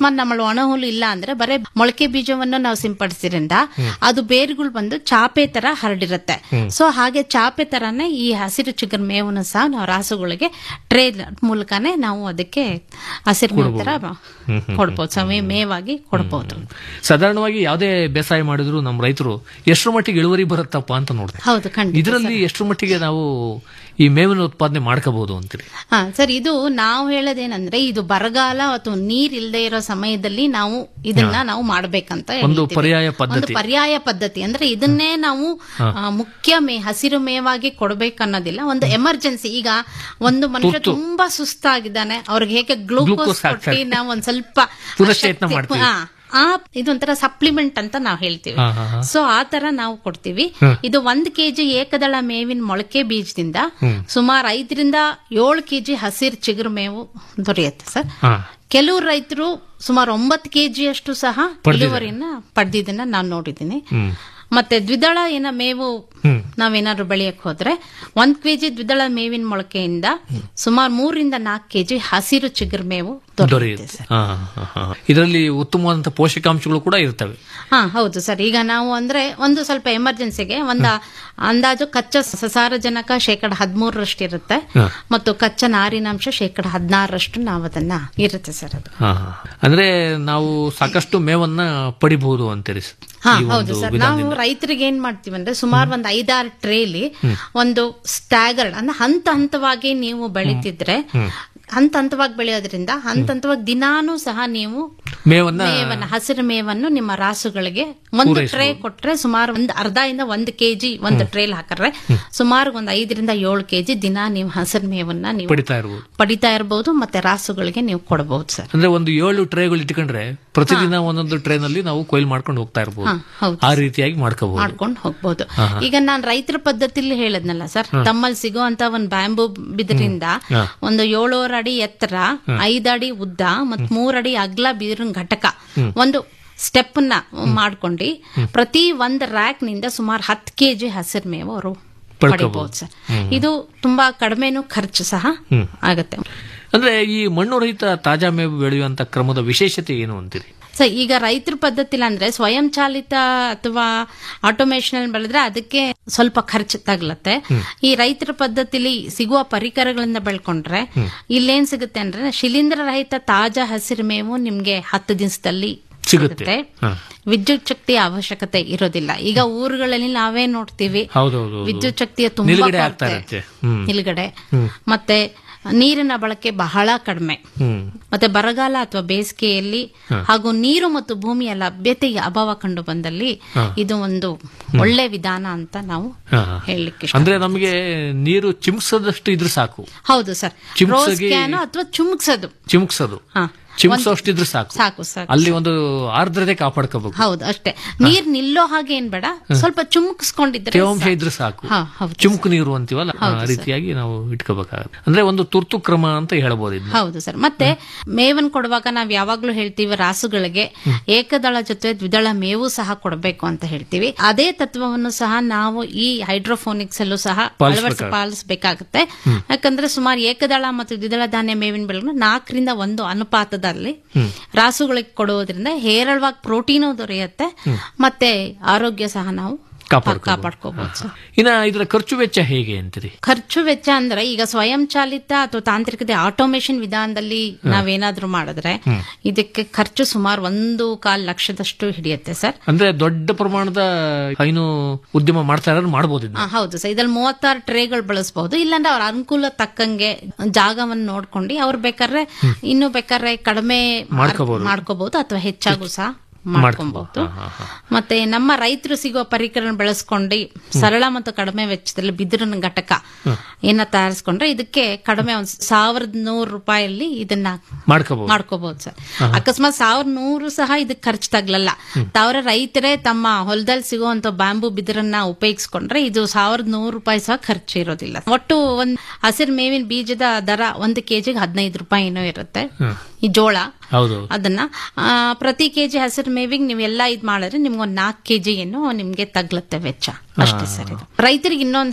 ಅಕಸ್ಮಾತ್ ನಮ್ಮ ಒಣ ಹುಲ್ಲು ಇಲ್ಲ ಅಂದ್ರೆ ಬರೀ ಮೊಳಕೆ ಬೀಜವನ್ನು ನಾವು ಸಿಂಪಡಿಸಿದ್ರಿಂದ ಅದು ಬೇರುಗಳು ಬಂದು ಚಾಪೆ ತರ ಹರಡಿರುತ್ತೆ ಸೊ ಹಾಗೆ ಚಾಪೆ ತರಾನೇ ಈ ಹಸಿರು ಚಿಗುರು ಮೇವನ್ನು ಸಹ ನಾವು ರಾಸುಗಳಿಗೆ ಟ್ರೇ ಮೂಲಕನೇ ನಾವು ಅದಕ್ಕೆ ಹಸಿರು ಮೇವು ತರ ಕೊಡ್ಬೋದು ಸೊ ಮೇ- ಮೇವಾಗಿ ಕೊಡ್ಬೋದು ಸಾಧಾರಣವಾಗಿ ಯಾವುದೇ ಬೇಸಾಯ ಮಾಡಿದ್ರು ನಮ್ಮ ರೈತರು ಎಷ್ಟರ ಮಟ್ಟಿಗೆ ಇಳುವರಿ ಬರುತ್ತಪ್ಪ ಅಂತ ನೋಡ್ತಾರೆ ಹೌದು ಖಂಡಿತ ಇದರಲ್ಲಿ ಎಷ್ಟರ ಮಟ್ಟಿಗೆ ನಾವು ಈ ಮೇವಿನ ಉತ್ಪಾದನೆ ಮಾಡ್ಕೋಬಹುದು ಅಂತೀರಿ ಹಾ ಸರ್ ಇದು ನಾವು ಹೇಳೋದೇನಂದ್ರೆ ಇದು ಬರಗಾಲ ಅಥವಾ ನೀರ್ ಇಲ್ಲದೆ ಇರೋ ಸಮಯದಲ್ಲಿ ನಾವು ಇದನ್ನ ನಾವು ಮಾಡ್ಬೇಕಂತ ಒಂದು ಹೇಳ್ತೀವಿ. ಪರ್ಯಾಯ ಒಂದು ಪದ್ಧತಿ. ಪರ್ಯಾಯ ಪದ್ಧತಿ ಅಂದ್ರೆ ಇದನ್ನೇ ನಾವು ಹಾ. ಆ, ಮುಖ್ಯ ಮೇ ಹಸಿರು ಮೇವಾಗಿ ಕೊಡ್ಬೇಕನ್ನೋದಿಲ್ಲ ಒಂದು ಎಮರ್ಜೆನ್ಸಿ ಈಗ ಒಂದು ಮನುಷ್ಯ ತುರ್ತು. ತುಂಬಾ ಸುಸ್ತಾಗಿದ್ದಾನೆ ಅವ್ರಿಗೆ ಹೇಗೆ ಗ್ಲೂಕೋಸ್ Glucose ಕೊಟ್ಟು ಹಾಕ್ತಾರೆ. ನಾವು ಒಂದ್ ಸ್ವಲ್ಪ ಪುನಶ್ಚೇತನ ಶಕ್ತಿ- ಮಾಡ್ತೀವಿ. ಹಾ, ಆ ಇದೊಂಥರ ಸಪ್ಲಿಮೆಂಟ್ ಅಂತ ನಾವು ಹೇಳ್ತೀವಿ ಹಾ, ಹಾ, ಹಾ. ಸೊ ಆ ತರ ನಾವು ಕೊಡ್ತೀವಿ ಹ್ಮ್. ಇದು ಒಂದ್ ಕೆಜಿ ಏಕದಳ ಮೇವಿನ ಮೊಳಕೆ ಬೀಜದಿಂದ ಹ್ಮ್. ಸುಮಾರು ಐದರಿಂದ ಏಳು ಕೆಜಿ ಹಸಿರು ಚಿಗುರು ಮೇವು ದೊರೆಯುತ್ತೆ ಸರ್ ಹಾ ಕೆಲವು ರೈತರು ಸುಮಾರು ಒಂಬತ್ತು ಕೆಜಿ ಅಷ್ಟು ಸಹ ಪಡ್ದಿದ್ದಾರೆ. ಇಳುವರಿನ ಪಡೆದಿದ್ದನ್ನ ನಾನು ನೋಡಿದ್ದೀನಿ ಹ್ಮ್ ಮತ್ತೆ ದ್ವಿದಳ ಏನ ಮೇವು ಹ್ಮ್. ನಾವೇನಾದ್ರು ಬೆಳೆಯಕ್ ಹೋದ್ರೆ ಒಂದ್ ಕೆಜಿ ದ್ವಿದಳ ಮೇವಿನ ಮೊಳಕೆಯಿಂದ ಸುಮಾರು ಮೂರಿಂದ ನಾಲ್ಕು ಕೆಜಿ ಹಸಿರು ಚಿಗುರು ಮೇವು ದೊರೆಯುತ್ತೆ ದೊರೆಯುತ್ತೆ ಹಾ, ಹಾ, ಹಾ. ಇದರಲ್ಲಿ ಉತ್ತಮವಾದಂತಹ ಪೋಷಕಾಂಶಗಳು ಕೂಡ ಇರ್ತವೆ ಹಾ ಹೌದು ಸರ್ ಈಗ ನಾವು ಅಂದ್ರೆ ಒಂದು ಸ್ವಲ್ಪ ಎಮರ್ಜೆನ್ಸಿಗೆ ಒಂದು ಅಂದಾಜು ಕಚ್ಚಾ ಸಸಾರಜನಕ ಶೇಕಡ ಹದಿಮೂರರಷ್ಟು ಇರುತ್ತೆ ಹಾ. ಮತ್ತು ಕಚ್ಚಾ ನಾರಿನಾಂಶ ಶೇಕಡ ಹದಿನಾರರಷ್ಟು ನಾವು ಅದನ್ನ ಇರುತ್ತೆ ಸರ್ ಅದು ಹಾ, ಹಾ. ಅಂದ್ರೆ ನಾವು ಸಾಕಷ್ಟು ಮೇವನ್ನ ಪಡಿಬಹುದು ಅಂತೀರಿ ಸ- ಹಾ ಈ ಹೌದು ಒಂದು ಸರ್ ನಾವು ವಿಧಾನದಿಂದ. ರೈತರಿಗೆ ಏನ್ ಮಾಡ್ತೀವಿ ಅಂದ್ರೆ ಸುಮಾರು ಒಂದು ಐದಾರು ಟ್ರೇಲಿ ಒಂದು ಸ್ಟ್ಯಾಗರ್ಡ್ ಅಂದ್ರೆ ಹಂತ ಹಂತವಾಗಿ ನೀವು ಬೆಳಿತಿದ್ರೆ ಹಂತ ಹಂತವಾಗಿ ಬೆಳೆಯೋದ್ರಿಂದ ಹಂತ ಹಂತವಾಗಿ ದಿನಾನೂ ಸಹ ನೀವು ಮೇವನ್ನ ಮೇವನ್ನ ಹಸಿರು ಮೇವನ್ನು ನಿಮ್ಮ ರಾಸುಗಳಿಗೆ ಒಂದು ಪೂರೈಸ್ಬೋದು. ಟ್ರೇ ಕೊಟ್ರೆ ಸುಮಾರು ಒಂದು ಅರ್ಧ ಇಂದ ಒಂದು ಕೆಜಿ ಒಂದು ಟ್ರೇಲ್ ಹಾಕಿದ್ರೆ ಸುಮಾರು ಒಂದು ಐದರಿಂದ ಏಳು ಕೆಜಿ ದಿನ ನೀವು ಹಸಿರು ಮೇವನ್ನ ನೀವು ಪಡಿತಾ ಇರ್ಬೋದು ಪಡಿತಾ ಇರಬಹುದು ಮತ್ತೆ ರಾಸುಗಳಿಗೆ ನೀವು ಕೊಡಬಹುದು ಸರ್ ಅಂದ್ರೆ ಒಂದು ಏಳು ಟ್ರೇಗಳು ಇಟ್ಕೊಂಡ್ರೆ ಪ್ರತಿದಿನ ಒಂದೊಂದು ಟ್ರೇನಲ್ಲಿ ನಾವು ಕೊಯ್ಲು ಮಾಡ್ಕೊಂಡು ಹೋಗ್ತಾ ಇರ್ಬೋದು ಹಾ, ಹೌದು ಆ ರೀತಿಯಾಗಿ ಮಾಡ್ಕೋಬಹುದು ಮಾಡ್ಕೊಂಡು ಹೋಗ್ಬೋದು ಹಾ, ಹಾ. ಈಗ ನಾನ್ ರೈತರ ಪದ್ಧತಿಲಿ ಹೇಳದ್ನಲ್ಲ ಸರ್ ತಮ್ಮಲ್ಲಿ ಸಿಗುವಂತ ಒಂದು ಬ್ಯಾಂಬೂ ಬಿದಿರಿಂದ ಹಾ. ಒಂದು ಏಳೂವರೆ ಅಡಿ ಎತ್ತರ ಐದು ಅಡಿ ಉದ್ದ ಮತ್ ಮೂರಡಿ ಅಗ್ಲ ಬಿದಿರಿನ ಘಟಕ ಒಂದು ಸ್ಟೆಪ್ ನ ಮಾಡ್ಕೊಂಡು ಪ್ರತಿ ಒಂದ್ ರ್ಯಾಕ್ ನಿಂದ ಸುಮಾರು ಹತ್ತು ಕೆಜಿ ಹಸಿರು ಮೇವು ಅವರು ಪಡ್ಕೋಬಹುದು. ಪಡಿಬಹುದು ಸರ್ ಇದು ತುಂಬಾ ಕಡಿಮೆನೂ ಖರ್ಚು ಸಹ ಆಗತ್ತೆ ಅಂದ್ರೆ ಈ ಮಣ್ಣು ರಹಿತ ತಾಜಾ ಮೇವು ಬೆಳೆಯುವಂತ ಕ್ರಮದ ವಿಶೇಷತೆ ಏನು ಅಂತೀರಿ ಸೊ ಈಗ ರೈತರ ಪದ್ಧತಿಲಿ ಅಂದ್ರೆ ಸ್ವಯಂ ಚಾಲಿತ ಅಥವಾ ಆಟೋಮೇಷನ್ ಬೆಳೆದ್ರೆ ಅದಕ್ಕೆ ಸ್ವಲ್ಪ ಖರ್ಚು ತಗ್ಲತ್ತೆ ಈ ರೈತರ ಪದ್ಧತಿಲಿ ಸಿಗುವ ಪರಿಕರಗಳಿಂದ ಬೆಳ್ಕೊಂಡ್ರೆ ಇಲ್ಲೇನ್ ಸಿಗುತ್ತೆ ಅಂದ್ರೆ ಶಿಲೀಂಧ್ರ ರಹಿತ ತಾಜಾ ಹಸಿರು ಮೇವು ನಿಮ್ಗೆ ಹತ್ತು ದಿವಸದಲ್ಲಿ ಸಿಗುತ್ತೆ ಹಾ. ವಿದ್ಯುತ್ ಶಕ್ತಿಯ ಅವಶ್ಯಕತೆ ಇರೋದಿಲ್ಲ ಈಗ ಊರುಗಳಲ್ಲಿ ನಾವೇ ನೋಡ್ತೀವಿ ಹೌದೌದು ವಿದ್ಯುತ್ ಶಕ್ತಿಯ ತುಂಬಾ ನಿಲುಗಡೆ ಆಗ್ತಾ ಕೊರತೆ. ಇರುತ್ತೆ ಹ್ಮ್ ನಿಲುಗಡೆ ಮತ್ತೆ ನೀರಿನ ಬಳಕೆ ಬಹಳ ಕಡಿಮೆ ಹ್ಮ್ ಮತ್ತೆ ಬರಗಾಲ ಅಥವಾ ಬೇಸಿಗೆಯಲ್ಲಿ ಹಾಗೂ ನೀರು ಮತ್ತು ಭೂಮಿಯ ಲಭ್ಯತೆಯ ಅಭಾವ ಕಂಡು ಬಂದಲ್ಲಿ ಇದು ಒಂದು ಒಳ್ಳೆ ವಿಧಾನ ಅಂತ ನಾವು ಹಾ. ಹೇಳಲಿಕ್ಕೆ ಇಷ್ಟ ಅಂದ್ರೆ ನಮಗೆ ನೀರು ಚಿಮ್ಸದಷ್ಟು ಇದ್ರೆ ಸಾಕು ಹೌದು ಸರ್ ಚಿಮ್ಸಗಿ- ರೋಸ್ ಕ್ಯಾನ್ ಅಥವಾ ಚುಮ್ಕ್ಸೋದು ಚಿಮ್ಕ್ಸೋದು ಹಾ. ಚಿಮ್ಸೋಷ್ಟಿದ್ರೆ ಸಾಕು ಸಾಕು ಸಾಕು ಅಲ್ಲಿ ಒಂದು ಆರ್ದ್ರತೆ ಕಾಪಾಡ್ಕೋಬೇಕು ಹೌದು ಅಷ್ಟೇ ನೀರ್ ನಿಲ್ಲೋ ಹಾಗೆ ಏನ್ ಬೇಡ ಸ್ವಲ್ಪ ಚುಮ್ಕಿಸ್ಕೊಂಡಿದ್ರೆ ತೇವಾಂಶ ಸಾಕು. ಇದ್ರೆ ಸಾಕು ಹಾ, ಹೌದು ಚುಮ್ಕು ನೀರು ಅಂತೀವಲ್ಲ ಆ ರೀತಿಯಾಗಿ ನಾವು ಇಟ್ಕೋಬೇಕಾಗುತ್ತೆ ಅಂದ್ರೆ ಒಂದು ತುರ್ತು ಕ್ರಮ ಅಂತ ಹೇಳ್ಬೋದು ಇದನ್ನ ಹೌದು ಸರ್ ಮತ್ತೆ ಮೇವನ್ ಕೊಡುವಾಗ ನಾವ್ ಯಾವಾಗ್ಲೂ ಹೇಳ್ತೀವಿ ರಾಸುಗಳಿಗೆ ಏಕದಳ ಜೊತೆ ದ್ವಿದಳ ಮೇವು ಸಹ ಕೊಡಬೇಕು ಅಂತ ಹೇಳ್ತೀವಿ ಅದೇ ತತ್ವವನ್ನು ಸಹ ನಾವು ಈ ಹೈಡ್ರೋಫೋನಿಕ್ಸ್ ಅಲ್ಲೂ ಸಹ ಅಳವಡಿಸಿ ಪಾಲಿಸಬೇಕಾಗುತ್ತೆ ಯಾಕಂದ್ರೆ ಸುಮಾರು ಏಕದಳ ಮತ್ತು ದ್ವಿದಳ ಧಾನ್ಯ ಮೇವಿನ ಬೆಳೆಗಳು ನಾಲ್ಕರಿಂದ ಒಂದು ಅನುಪಾತದಲ್ಲಿ ರಾಸುಗಳಿಗೆ ಕೊಡುವುದರಿಂದ ಹೇರಳವಾಗಿ ಪ್ರೋಟೀನು ದೊರೆಯುತ್ತೆ ಮತ್ತೆ ಆರೋಗ್ಯ ಸಹ ನಾವು ಕಾಪಾಡ್ಕೋಬಹುದು. ಕಾಪಾಡ್ಕೋಬಹುದು ಸರ್ ಇನ್ನ ಇದರ ಖರ್ಚು ವೆಚ್ಚ ಹೇಗೆ ಅಂತೀರಿ ಖರ್ಚು ವೆಚ್ಚ ಅಂದ್ರೆ ಈಗ ಸ್ವಯಂ ಚಾಲಿತ ಅಥವಾ ತಾಂತ್ರಿಕತೆ ಆಟೋಮೇಷನ್ ವಿಧಾನದಲ್ಲಿ ನಾವೇನಾದ್ರೂ ಮಾಡಿದ್ರೆ ಇದಕ್ಕೆ ಖರ್ಚು ಸುಮಾರು ಒಂದು ಕಾಲ್ ಲಕ್ಷದಷ್ಟು ಹಿಡಿಯುತ್ತೆ ಸರ್ ಅಂದ್ರೆ ದೊಡ್ಡ ಪ್ರಮಾಣದ ಹೈನು ಉದ್ಯಮ ಮಾಡ್ತಾ ಇರೋರು ಮಾಡ್ಬೋದು ಇದನ್ನ ಆ, ಹೌದು ಸರ್ ಇದ್ರಲ್ಲಿ ಮೂವತ್ತಾರು ಟ್ರೇಗಳು ಬಳಸಬಹುದು ಇಲ್ಲಾಂದ್ರೆ ಅವ್ರ ಅನುಕೂಲ ತಕ್ಕಂಗೆ ಜಾಗವನ್ನು ನೋಡ್ಕೊಂಡು ಅವ್ರು ಬೇಕಾದ್ರೆ ಇನ್ನು ಬೇಕಾದ್ರೆ ಕಡಿಮೆ ಮಾಡ್ಕೋಬಹುದು. ಮಾಡ್ಕೋಬಹುದು ಅಥವಾ ಹೆಚ್ಚಾಗೂ ಸಹ ಮಾಡ್ಕೊಬಹುದು ಮತ್ತೆ ನಮ್ಮ ರೈತರು ಸಿಗುವ ಪರಿಕರ ಬಳಸ್ಕೊಂಡು ಸರಳ ಮತ್ತು ಕಡಿಮೆ ವೆಚ್ಚದಲ್ಲಿ ಬಿದಿರಿನ ಘಟಕ ಏನ ತಯಾರಿಸ್ಕೊಂಡ್ರೆ ಇದಕ್ಕೆ ಕಡಿಮೆ ಒಂದ್ ಸಾವಿರದ ನೂರು ರೂಪಾಯಲ್ಲಿ ಇದನ್ನ ಮಾಡ್ಕೋಬಹುದು ಮಾಡ್ಕೋಬಹುದು ಸರ್ ಅಕಸ್ಮಾತ್ ಸಾವಿರದ ನೂರು ಸಹ ಇದಕ್ಕೆ ಖರ್ಚು ತಗ್ಲಲ್ಲ ತಾವ್ರ ರೈತರೇ ತಮ್ಮ ಹೊಲದಲ್ಲಿ ಸಿಗುವಂತ ಬ್ಯಾಂಬು ಬಿದಿರನ್ನ ಉಪಯೋಗಿಸ್ಕೊಂಡ್ರೆ ಇದು ಸಾವಿರದ ನೂರು ರೂಪಾಯಿ ಸಹ ಖರ್ಚು ಇರೋದಿಲ್ಲ ಒಟ್ಟು ಒಂದ್ ಹಸಿರು ಮೇವಿನ ಬೀಜದ ದರ ಒಂದು ಕೆಜಿಗೆ ಹದಿನೈದು ರೂಪಾಯಿ ಏನೋ ಇರುತ್ತೆ ಈ ಜೋಳ ಹೌದು ಅದನ್ನ ಆ, ಪ್ರತಿ ಕೆಜಿ ಹಸಿರು ಮೇವಿಗೆ ನೀವೆಲ್ಲ ಇದ್ ಮಾಡಿದ್ರೆ ನಿಮ್ಗೆ ಒಂದ್ ನಾಲ್ಕು ಕೆಜಿ ಏನೋ ನಿಮ್ಗೆ ತಗ್ಲತ್ತೆ ವೆಚ್ಚ ಅಷ್ಟೇ ಸರ್ ಇದು ರೈತರಿಗೆ ಇನ್ನೊಂದು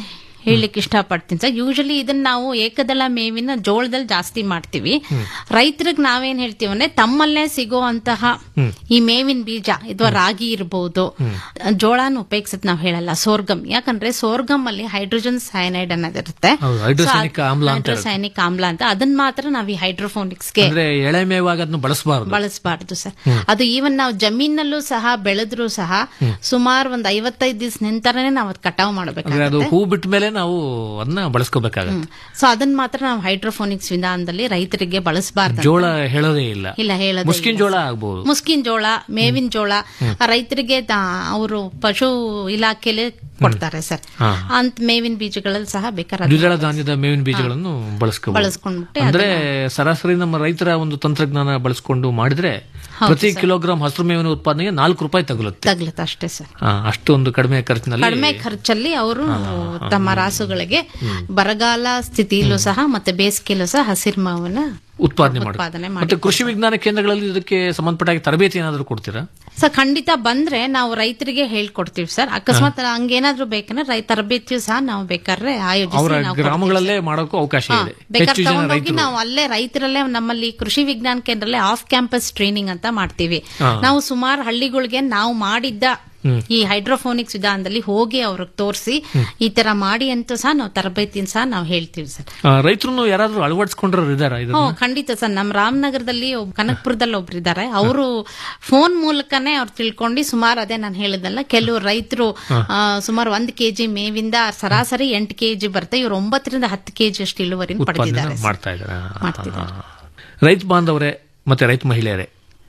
ಹೇಳಲಿಕ್ಕೆ ಇಷ್ಟಪಡ್ತೀನಿ ಸರ್ ಯೂಶಲಿ ಇದನ್ನ ನಾವು ಏಕದಳ ಮೇವಿನ ಜೋಳದಲ್ಲಿ ಜಾಸ್ತಿ ಮಾಡ್ತೀವಿ ರೈತರಿಗೆ ನಾವೇನ್ ಹೇಳ್ತೀವಿ ಅಂದ್ರೆ ತಮ್ಮಲ್ಲೇ ಸಿಗುವಂತಹ ಈ ಮೇವಿನ ಬೀಜ ಅಥವಾ ರಾಗಿ ಇರಬಹುದು ಜೋಳನ ಉಪಯೋಗಿಸತ್ ನಾವು ಹೇಳಲ್ಲ ಸೋರ್ಗಮ್ ಯಾಕಂದ್ರೆ ಸೋರ್ಗಮ್ ಅಲ್ಲಿ ಹೈಡ್ರೋಜನ್ ಸೈನೈಡ್ ಅನ್ನೋದಿರುತ್ತೆ ಹೌದು, ಹೈಡ್ರೋಸೈನಿಕ್ ಆಮ್ಲ ಅಂತ ಇರುತ್ತೆ. ಹೈಡ್ರೋಸೈನಿಕ್ ಆಮ್ಲ ಅಂತ ಅದನ್ನ ಮಾತ್ರ ನಾವು ಈ ಹೈಡ್ರೋಫೋನಿಕ್ಸ್ಗೆ ಅಂದ್ರೆ ಎಳೆ ಮೇವಾಗ ಅದನ್ನು ಬಳಸಬಾರದು ಬಳಸಬಾರ್ದು ಸರ್ ಅದು ಈವನ್ ನಾವು ಜಮೀನಲ್ಲೂ ಸಹ ಬೆಳೆದ್ರು ಸಹ ಸುಮಾರು ಒಂದ್ ಐವತ್ತೈದು ದಿವಸ ನಿಂತರನೇ ನಾವು ಅದ್ ಕಟಾವ್ ಅಂದ್ರೆ ಅದು ಮಾಡ್ಬೇಕಾಗುತ್ತೆ ಹೂ ಬಿಟ್ಟ ಮೇಲೆ ನಾವು ಅದನ್ನ ಬಳಸ್ಕೋಬೇಕಾಗತ್ತೆ ಸೊ ಅದನ್ನ ಮಾತ್ರ ನಾವು ಹೈಡ್ರೋಫೋನಿಕ್ಸ್ ವಿಧಾನದಲ್ಲಿ ರೈತರಿಗೆ ಬಳಸಬಾರ್ದು ಜೋಳ ಹೇಳೋದೇ ಇಲ್ಲ ಇಲ್ಲ ಹೇಳೋದೇ ಮುಸ್ಕಿನ್ ಇಲ್ಲ. ಜೋಳ ಆಗ್ಬಹುದು ಮುಸ್ಕಿನ್ ಜೋಳ ಮೇವಿನ ಜೋಳ ಆ ರೈತರಿಗೆ ಅವರು ಪಶು ಇಲಾಖೆಲೆ ಕೊಡ್ತಾರೆ ಸರ್ ಹಾ. ಅಂತ ಮೇವಿನ ಬೀಜಗಳಲ್ಲಿ ಸಹ ಬೇಕಾದ್ರೆ ದ್ವಿದಳ ಧಾನ್ಯದ ಮೇವಿನ ಬೀಜಗಳನ್ನು ಬಳಸ್ಕೋಬಹುದು ಬಳಸ್ಕೊಂಡ್ಬಿಟ್ಟು ಅಂದ್ರೆ ಸರಾಸರಿ ನಮ್ಮ ರೈತರ ಒಂದು ತಂತ್ರಜ್ಞಾನ ಬಳಸ್ಕೊಂಡು ಮಾಡಿದ್ರೆ ಹೌದು ಪ್ರತಿ ಸರ್. ಕಿಲೋಗ್ರಾಂ ಹಸಿರು ಮೇವಿನ ಉತ್ಪಾದನೆಗೆ ನಾಲ್ಕು ರೂಪಾಯಿ ತಗುಲುತ್ತೆ ತಗ್ಲುತ್ತೆ ಅಷ್ಟೇ ಸರ್ ಆ, ಅಷ್ಟೊಂದು ಕಡಿಮೆ ಖರ್ಚಿನಲ್ಲಿ ಕಡಿಮೆ ಖರ್ಚಲ್ಲಿ ಅವರು ತಮ್ಮ ರಾಸುಗಳಿಗೆ ಬರಗಾಲ ಸ್ಥಿತಿಯಲ್ಲೂ ಸಹ ಮತ್ತೆ ಬೇಸಿಗೆಯಲ್ಲೂ ಸಹ ಹಸಿರು ಮಾವನ್ನ ಉತ್ಪಾದನೆ ಉತ್ಪಾದನೆ ಮಾಡಿ ಮತ್ತೆ ಕೃಷಿ ವಿಜ್ಞಾನ ಕೇಂದ್ರಗಳಲ್ಲಿ ಇದಕ್ಕೆ ಸಂಬಂಧಪಟ್ಟ ಹಾಗೆ ತರಬೇತಿ ಏನಾದರೂ ಕೊಡ್ತೀರಾ ಸರ್ ಖಂಡಿತ ಬಂದ್ರೆ ನಾವು ರೈತರಿಗೆ ಹೇಳ್ಕೊಡ್ತೀವಿ ಸರ್ ಅಕಸ್ಮಾತ್ ಹಂಗೇನಾದ್ರೂ ಬೇಕಂದ್ರೆ ರೈ ತರಬೇತಿಯು ಸಹ ನಾವು ಬೇಕಾದ್ರೆ ಆಯೋಜಿಸಿ ಅವರ ನಾವು ಕೊಡ್ತೀವಿ ಗ್ರಾಮಗಳಲ್ಲೇ ಮಾಡೋಕ್ಕೂ ಅವಕಾಶ ಹಾ, ಇದೆ ಬೇಕಾದ್ರೆ ಹೆಚ್ಚು ಜನ ತಗೊಂಡೋಗಿ ರೈತರು ನಾವು ಅಲ್ಲೇ ರೈತರಲ್ಲೇ ನಮ್ಮಲ್ಲಿ ಕೃಷಿ ವಿಜ್ಞಾನ ಕೇಂದ್ರಲ್ಲೇ ಆಫ್ ಕ್ಯಾಂಪಸ್ ಟ್ರೈನಿಂಗ್ ಅಂತ ಮಾಡ್ತೀವಿ ಹಾ. ನಾವು ಸುಮಾರು ಹಳ್ಳಿಗಳಿಗೆ ನಾವು ಮಾಡಿದ್ದ ಈ ಹೈಡ್ರೋಫೋನಿಕ್ಸ್ ವಿಧಾನದಲ್ಲಿ ಹೋಗಿ ಅವ್ರಿಗೆ ತೋರಿಸಿ ಈ ತರ ಮಾಡಿ ಅಂತ ಸಹ ನಾವು ತರಬೇತಿನ ಸಹ ನಾವು ಹೇಳ್ತೀವಿ ಸರ್ ರೈತರು ಯಾರಾದ್ರೂ ಅಳವಡಿಸ್ಕೊಂಡ್ರು ಇದಾರ ಹ್ಞೂ ಇದನ್ನ ಖಂಡಿತ ಸರ್ ನಮ್ಮ ರಾಮನಗರದಲ್ಲಿ ಒಬ್ಬ ಕನಕಪುರದಲ್ಲಿ ಒಬ್ರು ಇದ್ದಾರೆ ಅವರು ಫೋನ್ ಮೂಲಕನೇ ಅವ್ರು ತಿಳ್ಕೊಂಡು ಸುಮಾರು ಅದೇ ನಾನು ಹೇಳಿದಲ್ಲ ಕೆಲವು ರೈತರು ಸುಮಾರು ಒಂದ್ ಕೆಜಿ ಮೇವಿಂದ ಸರಾಸರಿ ಎಂಟು ಕೆಜಿ ಬರುತ್ತೆ ಇವ್ರು ಒಂಬತ್ತರಿಂದ ಹತ್ತು ಕೆಜಿ ಅಷ್ಟು ಇಳುವರಿನ ಉತ್ಪಾದನೆ ಪಡೆದಿದ್ದಾರೆ ಸರ್. ಮಾಡ್ತಾ ಇದ್ದಾರೆ ಮಾಡ್ತಿದ್ದಾರೆ. ರೈತ ಬಾಂಧವರೇ ಮತ್ತೆ ರೈತ ಮಹಿಳೆಯರೇ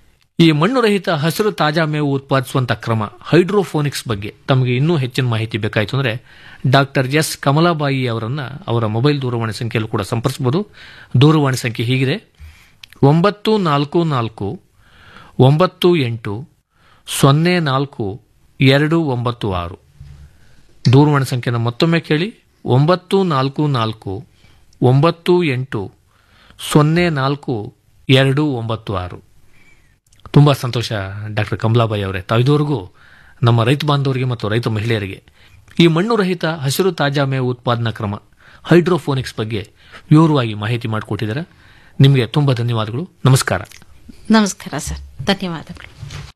ಈ ಮಣ್ಣು ರಹಿತ ಹಸಿರು ತಾಜಾ ಮೇವು ಉತ್ಪಾದಿಸುವಂತ ಕ್ರಮ ಹೈಡ್ರೋಫೋನಿಕ್ಸ್ ಬಗ್ಗೆ ತಮಗೆ ಇನ್ನೂ ಹೆಚ್ಚಿನ ಮಾಹಿತಿ ಬೇಕಾಯಿತು ಅಂದ್ರೆ ಡಾಕ್ಟರ್ ಎಸ್ ಕಮಲಾಬಾಯಿ ಅವರನ್ನ ಅವರ ಮೊಬೈಲ್ ದೂರವಾಣಿ ಸಂಖ್ಯೆಯಲ್ಲೂ ಕೂಡ ಸಂಪರ್ಸಬಹುದು ದೂರವಾಣಿ ಸಂಖ್ಯೆ ಹೀಗಿದೆ ಒಂಬತ್ತು ನಾಲ್ಕು ನಾಲ್ಕು ಒಂಬತ್ತು ಎಂಟು ಸೊನ್ನೆ ನಾಲ್ಕು ಎರಡು ಒಂಬತ್ತು ಆರು ದೂರವಾಣಿ ಸಂಖ್ಯೆನ ಮತ್ತೊಮ್ಮೆ ಕೇಳಿ ಒಂಬತ್ತು ನಾಲ್ಕು ನಾಲ್ಕು ಒಂಬತ್ತು ಎಂಟು ಸೊನ್ನೆ ನಾಲ್ಕು ಎರಡು ಒಂಬತ್ತು ಆರು ತುಂಬ ಸಂತೋಷ ಡಾಕ್ಟರ್ ಕಮಲಾಬಾಯಿ ಅವರೇ ತಾವಿದುವರೆಗೂ ನಮ್ಮ ರೈತ ಬಾಂಧವರಿಗೆ ಮತ್ತು ರೈತ ಮಹಿಳೆಯರಿಗೆ ಈ ಮಣ್ಣು ರಹಿತ ಹಸಿರು ತಾಜಾ ಮೇವು ಉತ್ಪಾದನಾ ಕ್ರಮ ಹೈಡ್ರೋಫೋನಿಕ್ಸ್ ಬಗ್ಗೆ ವಿವರವಾಗಿ ಮಾಹಿತಿ ಮಾಡಿಕೊಟ್ಟಿದ್ದಾರೆ ನಿಮಗೆ ತುಂಬ ಧನ್ಯವಾದಗಳು ನಮಸ್ಕಾರ ನಮಸ್ಕಾರ ಸರ್ ಧನ್ಯವಾದಗಳು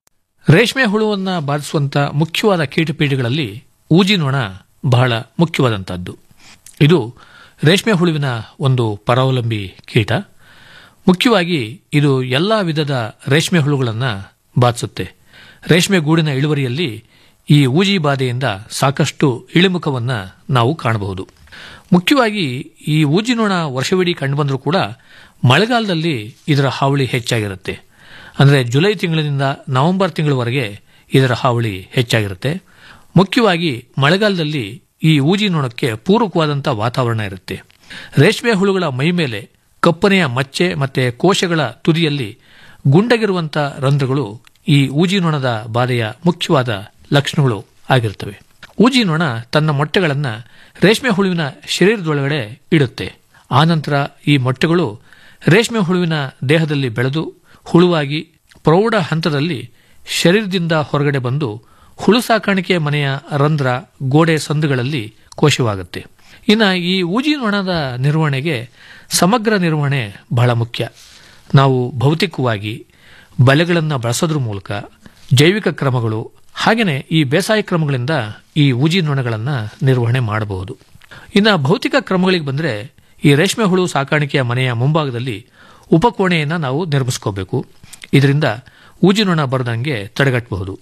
ರೇಷ್ಮೆ ಹುಳುವನ್ನ ಬಾಧಿಸುವಂತ ಮುಖ್ಯವಾದ ಕೀಟಪೀಡೆಗಳಲ್ಲಿ ಊಜಿ ನೊಣ ಬಹಳ ಮುಖ್ಯವಾದಂತಹದ್ದು ಇದು ರೇಷ್ಮೆ ಹುಳುವಿನ ಒಂದು ಪರಾವಲಂಬಿ ಕೀಟ ಮುಖ್ಯವಾಗಿ ಇದು ಎಲ್ಲಾ ವಿಧದ ರೇಷ್ಮೆ ಹುಳುಗಳನ್ನು ಬಾಧಿಸುತ್ತೆ ರೇಷ್ಮೆ ಗೂಡಿನ ಇಳುವರಿಯಲ್ಲಿ ಈ ಊಜಿ ಬಾಧೆಯಿಂದ ಸಾಕಷ್ಟು ಇಳಿಮುಖವನ್ನ ನಾವು ಕಾಣಬಹುದು ಮುಖ್ಯವಾಗಿ ಈ ಊಜಿ ನೊಣ ವರ್ಷವಿಡೀ ಕಂಡುಬಂದರೂ ಕೂಡ ಮಳೆಗಾಲದಲ್ಲಿ ಇದರ ಹಾವಳಿ ಹೆಚ್ಚಾಗಿರುತ್ತೆ ಅಂದರೆ ಜುಲೈ ತಿಂಗಳಿನಿಂದ ನವೆಂಬರ್ ತಿಂಗಳವರೆಗೆ ಇದರ ಹಾವಳಿ ಹೆಚ್ಚಾಗಿರುತ್ತೆ ಮುಖ್ಯವಾಗಿ ಮಳೆಗಾಲದಲ್ಲಿ ಈ ಊಜಿ ನೊಣಕ್ಕೆ ಪೂರಕವಾದಂಥ ವಾತಾವರಣ ಇರುತ್ತೆ ರೇಷ್ಮೆ ಹುಳುಗಳ ಮೈ ಮೇಲೆ ಕಪ್ಪನೆಯ ಮಚ್ಚೆ ಮತ್ತೆ ಕೋಶಗಳ ತುದಿಯಲ್ಲಿ ಗುಂಡಗಿರುವಂಥ ರಂಧ್ರಗಳು ಈ ಊಜಿ ನೊಣದ ಬಾಧೆಯ ಮುಖ್ಯವಾದ ಲಕ್ಷಣಗಳು ಆಗಿರ್ತವೆ ಊಜಿ ನೊಣ ತನ್ನ ಮೊಟ್ಟೆಗಳನ್ನು ರೇಷ್ಮೆ ಹುಳುವಿನ ಶರೀರದೊಳಗಡೆ ಇಡುತ್ತೆ ಆನಂತರ ಈ ಮೊಟ್ಟೆಗಳು ರೇಷ್ಮೆ ಹುಳುವಿನ ದೇಹದಲ್ಲಿ ಬೆಳೆದು ಹುಳುವಾಗಿ ಪ್ರೌಢ ಹಂತದಲ್ಲಿ ಶರೀರದಿಂದ ಹೊರಗಡೆ ಬಂದು ಹುಳು ಸಾಕಾಣಿಕೆ ಮನೆಯ ರಂಧ್ರ ಗೋಡೆ ಸಂದುಗಳಲ್ಲಿ ಕೋಶವಾಗುತ್ತೆ ಇನ್ನು ಈ ಊಜಿ ನೊಣದ ನಿರ್ವಹಣೆಗೆ ಸಮಗ್ರ ನಿರ್ವಹಣೆ ಬಹಳ ಮುಖ್ಯ ನಾವು ಭೌತಿಕವಾಗಿ ಬಲೆಗಳನ್ನು ಬಳಸೋದ್ರ ಮೂಲಕ ಜೈವಿಕ ಕ್ರಮಗಳು ಹಾಗೆಯೇ ಈ ಬೇಸಾಯ ಕ್ರಮಗಳಿಂದ ಈ ಊಜಿ ನೊಣಗಳನ್ನು ನಿರ್ವಹಣೆ ಮಾಡಬಹುದು ಇನ್ನು ಭೌತಿಕ ಕ್ರಮಗಳಿಗೆ ಬಂದರೆ ಈ ರೇಷ್ಮೆ ಹುಳು ಸಾಕಾಣಿಕೆಯ ಮನೆಯ ಮುಂಭಾಗದಲ್ಲಿ ಉಪಕೋಣೆಯನ್ನು ನಾವು ನಿರ್ಮಿಸ್ಕೋಬೇಕು ಇದರಿಂದ ಊಜಿ ನೊಣ ಬರದಂಗೆ ತಡೆಗಟ್ಟಬಹುದು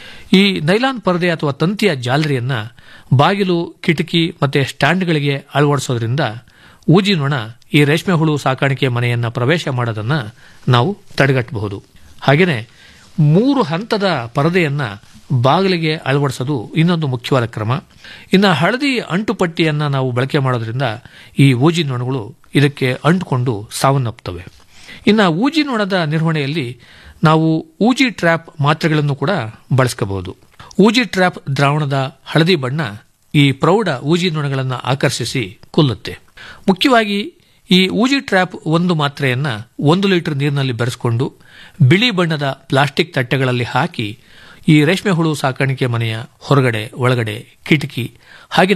ಈ ನೈಲಾನ್ ಪರದೆ ಅಥವಾ ತಂತಿಯ ಜಾಲರಿಯನ್ನ ಬಾಗಿಲು ಕಿಟಕಿ ಮತ್ತೆ ಸ್ಟ್ಯಾಂಡ್ಗಳಿಗೆ ಅಳವಡಿಸೋದ್ರಿಂದ ಊಜಿ ನೊಣ ಈ ರೇಷ್ಮೆ ಹುಳು ಸಾಕಾಣಿಕೆ ಮನೆಯನ್ನ ಪ್ರವೇಶ ಮಾಡೋದನ್ನ ನಾವು ತಡೆಗಟ್ಟಬಹುದು ಹಾಗೆಯೇ ಮೂರು ಹಂತದ ಪರದೆಯನ್ನ ಬಾಗಿಲಿಗೆ ಅಳವಡಿಸೋದು ಇನ್ನೊಂದು ಮುಖ್ಯವಾದ ಕ್ರಮ ಇನ್ನು ಹಳದಿ ಅಂಟುಪಟ್ಟಿಯನ್ನ ನಾವು ಬಳಕೆ ಮಾಡೋದ್ರಿಂದ ಈ ಊಜಿ ನೊಣಗಳು ಇದಕ್ಕೆ ಅಂಟುಕೊಂಡು ಸಾವನ್ನಪ್ಪುತ್ತವೆ ಇನ್ನು ಊಜಿ ನೊಣದ ನಿರ್ವಹಣೆಯಲ್ಲಿ ನಾವು ಊಜಿ ಟ್ರ್ಯಾಪ್ ಮಾತ್ರೆಗಳನ್ನು ಕೂಡ ಬಳಸ್ಕೋಬಹುದು ಊಜಿ ಟ್ರ್ಯಾಪ್ ದ್ರಾವಣದ ಹಳದಿ ಬಣ್ಣ ಈ ಪ್ರೌಢ ಊಜಿ ನೊಣಗಳನ್ನು ಆಕರ್ಷಿಸಿ ಕೊಲ್ಲುತ್ತೆ ಮುಖ್ಯವಾಗಿ ಈ ಊಜಿ ಟ್ರ್ಯಾಪ್ ಒಂದು ಮಾತ್ರೆಯನ್ನ ಒಂದು ಲೀಟರ್ ನೀರಿನಲ್ಲಿ ಬೆರೆಸಿಕೊಂಡು ಬಿಳಿ ಬಣ್ಣದ ಪ್ಲಾಸ್ಟಿಕ್ ತಟ್ಟೆಗಳಲ್ಲಿ ಹಾಕಿ ಈ ರೇಷ್ಮೆ ಹುಳು ಸಾಕಾಣಿಕೆ ಮನೆಯ ಹೊರಗಡೆ ಒಳಗಡೆ ಕಿಟಕಿ ಹಾಗೆಯೇ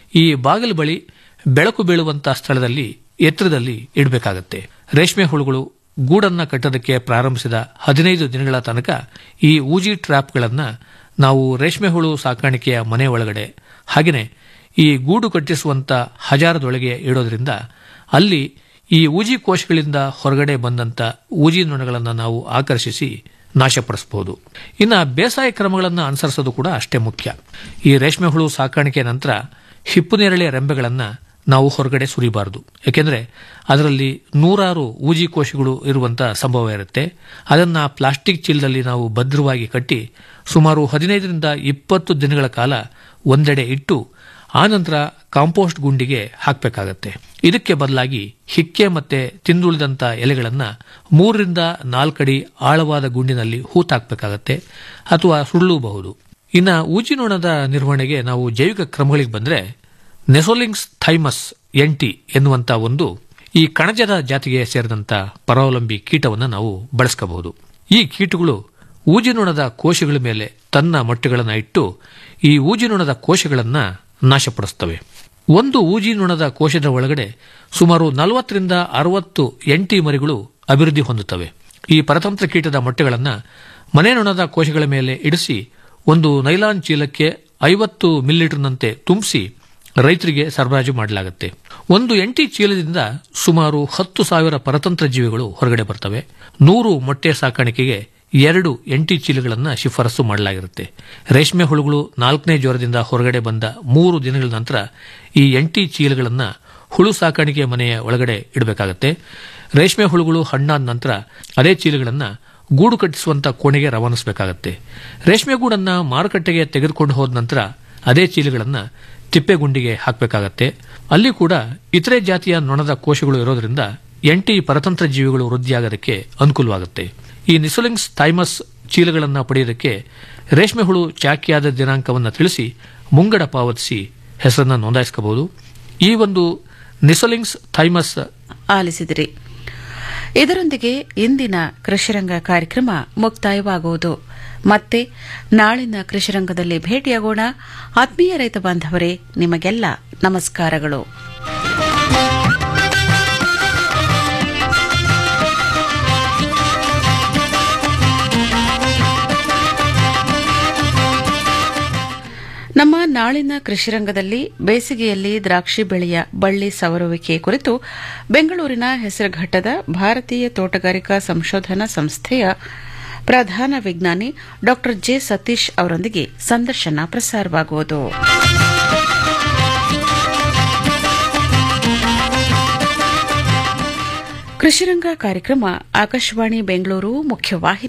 ಈ ಬಾಗಿಲು ಬಳಿ ಬೆಳಕು ಬೀಳುವಂತಹ ಸ್ಥಳದಲ್ಲಿ ಎತ್ತರದಲ್ಲಿ ಇಡಬೇಕಾಗತ್ತೆ ರೇಷ್ಮೆ ಹುಳುಗಳು ಗೂಡನ್ನ ಕಟ್ಟೋದಕ್ಕೆ ಪ್ರಾರಂಭಿಸಿದ ಹದಿನೈದು ದಿನಗಳ ತನಕ ಈ ಊಜಿ ಟ್ರ್ಯಾಪ್ಗಳನ್ನ ನಾವು ರೇಷ್ಮೆ ಹುಳು ಸಾಕಾಣಿಕೆಯ ಮನೆ ಒಳಗಡೆ ಹಾಗೆಯೇ ಈ ಗೂಡು ಕಟ್ಟಿಸುವಂತ ಹಜಾರದೊಳಗೆ ಇಡೋದ್ರಿಂದ ಅಲ್ಲಿ ಈ ಊಜಿ ಕೋಶಗಳಿಂದ ಹೊರಗಡೆ ಬಂದಂತ ಊಜಿ ನೊಣಗಳನ್ನು ನಾವು ಆಕರ್ಷಿಸಿ ನಾಶಪಡಿಸಬಹುದು ಇನ್ನು ಬೇಸಾಯ ಕ್ರಮಗಳನ್ನು ಅನುಸರಿಸೋದು ಕೂಡ ಅಷ್ಟೇ ಮುಖ್ಯ ಈ ರೇಷ್ಮೆ ಹುಳು ಸಾಕಾಣಿಕೆ ನಂತರ ಹಿಪ್ಪು ನೇರಳೆ ರೆಂಬೆಗಳನ್ನು ನಾವು ಹೊರಗಡೆ ಸುರಿಬಾರದು ಯಾಕೆಂದ್ರೆ ಅದರಲ್ಲಿ ನೂರಾರು ಊಜಿ ಕೋಶಗಳು ಇರುವಂತಹ ಸಂಭವ ಇರುತ್ತೆ ಅದನ್ನ ಪ್ಲಾಸ್ಟಿಕ್ ಚೀಲದಲ್ಲಿ ನಾವು ಭದ್ರವಾಗಿ ಕಟ್ಟಿ ಸುಮಾರು ಹದಿನೈದರಿಂದ ಇಪ್ಪತ್ತು ದಿನಗಳ ಕಾಲ ಒಂದೆಡೆ ಇಟ್ಟು ಆನಂತರ ಕಾಂಪೋಸ್ಟ್ ಗುಂಡಿಗೆ ಹಾಕಬೇಕಾಗತ್ತೆ ಇದಕ್ಕೆ ಬದಲಾಗಿ ಹಿಕ್ಕೆ ಮತ್ತೆ ತಿಂದುಳಿದಂತ ಎಲೆಗಳನ್ನ ಮೂರರಿಂದ ನಾಲ್ಕಡಿ ಆಳವಾದ ಗುಂಡಿನಲ್ಲಿ ಹೂತಾಕ್ಬೇಕಾಗತ್ತೆ ಅಥವಾ ಸುಳ್ಳೂಬಹುದು ಇನ್ನು ಊಜಿನೋಣದ ನಿರ್ವಹಣೆಗೆ ನಾವು ಜೈವಿಕ ಕ್ರಮಗಳಿಗೆ ಬಂದ್ರೆ ನೆಸೋಲಿಂಗ್ಸ್ ಥೈಮಸ್ ಎಂಟಿ ಎನ್ನುವಂತ ಒಂದು ಈ ಕಣಜದ ಜಾತಿಗೆ ಸೇರಿದಂತ ಪರಾವಲಂಬಿ ಕೀಟವನ್ನು ನಾವು ಬಳಸ್ಕೋಬಹುದು ಈ ಕೀಟಗಳು ಊಜಿನೊಣದ ಕೋಶಗಳ ಮೇಲೆ ತನ್ನ ಮೊಟ್ಟೆಗಳನ್ನು ಇಟ್ಟು ಈ ಊಜಿನೊಣದ ಕೋಶಗಳನ್ನು ನಾಶಪಡಿಸ್ತವೆ ಒಂದು ಊಜಿನೊಣದ ಕೋಶದ ಒಳಗಡೆ ಸುಮಾರು ನಲವತ್ತರಿಂದ ಅರವತ್ತು ಎಂಟಿ ಮರಿಗಳು ಅಭಿವೃದ್ಧಿ ಹೊಂದುತ್ತವೆ ಈ ಪರತಂತ್ರ ಕೀಟದ ಮೊಟ್ಟೆಗಳನ್ನು ಮನೆ ನೊಣದ ಕೋಶಗಳ ಮೇಲೆ ಇಡಿಸಿ ಒಂದು ನೈಲಾನ್ ಚೀಲಕ್ಕೆ ಐವತ್ತು ಮಿಲಿಲೀಟರ್ನಂತೆ ತುಂಬಿಸಿ ರೈತರಿಗೆ ಸರಬರಾಜು ಮಾಡಲಾಗುತ್ತೆ ಒಂದು ಎಂಟಿ ಚೀಲದಿಂದ ಸುಮಾರು ಹತ್ತು ಸಾವಿರ ಪರತಂತ್ರ ಜೀವಿಗಳು ಹೊರಗಡೆ ಬರ್ತವೆ ನೂರು ಮೊಟ್ಟೆ ಸಾಕಾಣಿಕೆಗೆ ಎರಡು ಎಂಟಿ ಚೀಲಗಳನ್ನು ಶಿಫಾರಸು ಮಾಡಲಾಗಿರುತ್ತೆ ರೇಷ್ಮೆ ಹುಳುಗಳು ನಾಲ್ಕನೇ ಜ್ವರದಿಂದ ಹೊರಗಡೆ ಬಂದ ಮೂರು ದಿನಗಳ ನಂತರ ಈ ಎಂಟಿ ಚೀಲಗಳನ್ನು ಹುಳು ಸಾಕಾಣಿಕೆ ಮನೆಯ ಒಳಗಡೆ ಇಡಬೇಕಾಗತ್ತೆ ರೇಷ್ಮೆ ಹುಳುಗಳು ಹಣ್ಣಾದ ನಂತರ ಅದೇ ಚೀಲಗಳನ್ನು ಗೂಡು ಕಟ್ಟಿಸುವಂತ ಕೋಣೆಗೆ ರವಾನಿಸಬೇಕಾಗತ್ತೆ ರೇಷ್ಮೆ ಗೂಡನ್ನ ಮಾರುಕಟ್ಟೆಗೆ ತೆಗೆದುಕೊಂಡು ಹೋದ ನಂತರ ಅದೇ ಚೀಲಗಳನ್ನು ತಿಪ್ಪೆಗುಂಡಿಗೆ ಹಾಕಬೇಕಾಗತ್ತೆ ಅಲ್ಲಿ ಕೂಡ ಇತರೆ ಜಾತಿಯ ನೊಣದ ಕೋಶಗಳು ಇರೋದ್ರಿಂದ ಎಂಟಿ ಪರತಂತ್ರ ಜೀವಿಗಳು ವೃದ್ಧಿಯಾಗೋದಕ್ಕೆ ಅನುಕೂಲವಾಗುತ್ತೆ ಈ ನಿಸೋಲಿಂಗ್ಸ್ ಥೈಮಸ್ ಚೀಲಗಳನ್ನು ಪಡೆಯೋದಕ್ಕೆ ರೇಷ್ಮೆ ಹುಳು ಚಾಕಿಯಾದ ದಿನಾಂಕವನ್ನು ತಿಳಿಸಿ ಮುಂಗಡ ಪಾವತಿಸಿ ಹೆಸರನ್ನು ನೋಂದಾಯಿಸಬಹುದು ಈ ಒಂದು ನಿಸೋಲಿಂಗ್ಸ್ ಥೈಮಸ್ ಆಲಿಸಿದಿರಿ ಇದರೊಂದಿಗೆ ಇಂದಿನ ಕೃಷಿರಂಗ ಕಾರ್ಯಕ್ರಮ ಮುಕ್ತಾಯವಾಗುವುದು ಮತ್ತೆ ನಾಳಿನ ಕೃಷಿರಂಗದಲ್ಲಿ ಭೇಟಿಯಾಗೋಣ ಆತ್ಮೀಯ ರೈತ ಬಾಂಧವರೇ ನಿಮಗೆಲ್ಲ ನಮಸ್ಕಾರಗಳು ನಮ್ಮ ನಾಳಿನ ಕೃಷಿರಂಗದಲ್ಲಿ ಬೇಸಿಗೆಯಲ್ಲಿ ದ್ರಾಕ್ಷಿ ಬೆಳೆಯ ಬಳ್ಳಿ ಸವರುವಿಕೆ ಕುರಿತು ಬೆಂಗಳೂರಿನ ಹೆಸರುಘಟ್ಟದ ಭಾರತೀಯ ತೋಟಗಾರಿಕಾ ಸಂಶೋಧನಾ ಸಂಸ್ಥೆಯ ಪ್ರಧಾನ ವಿಜ್ಞಾನಿ ಡಾ ಜೆ ಸತೀಶ್ ಅವರೊಂದಿಗೆ ಸಂದರ್ಶನ ಪ್ರಸಾರವಾಗುವುದು ಕೃಷಿರಂಗ ಕಾರ್ಯಕ್ರಮ ಆಕಾಶವಾಣಿ ಬೆಂಗಳೂರು ಮುಖ್ಯವಾಹಿನಿ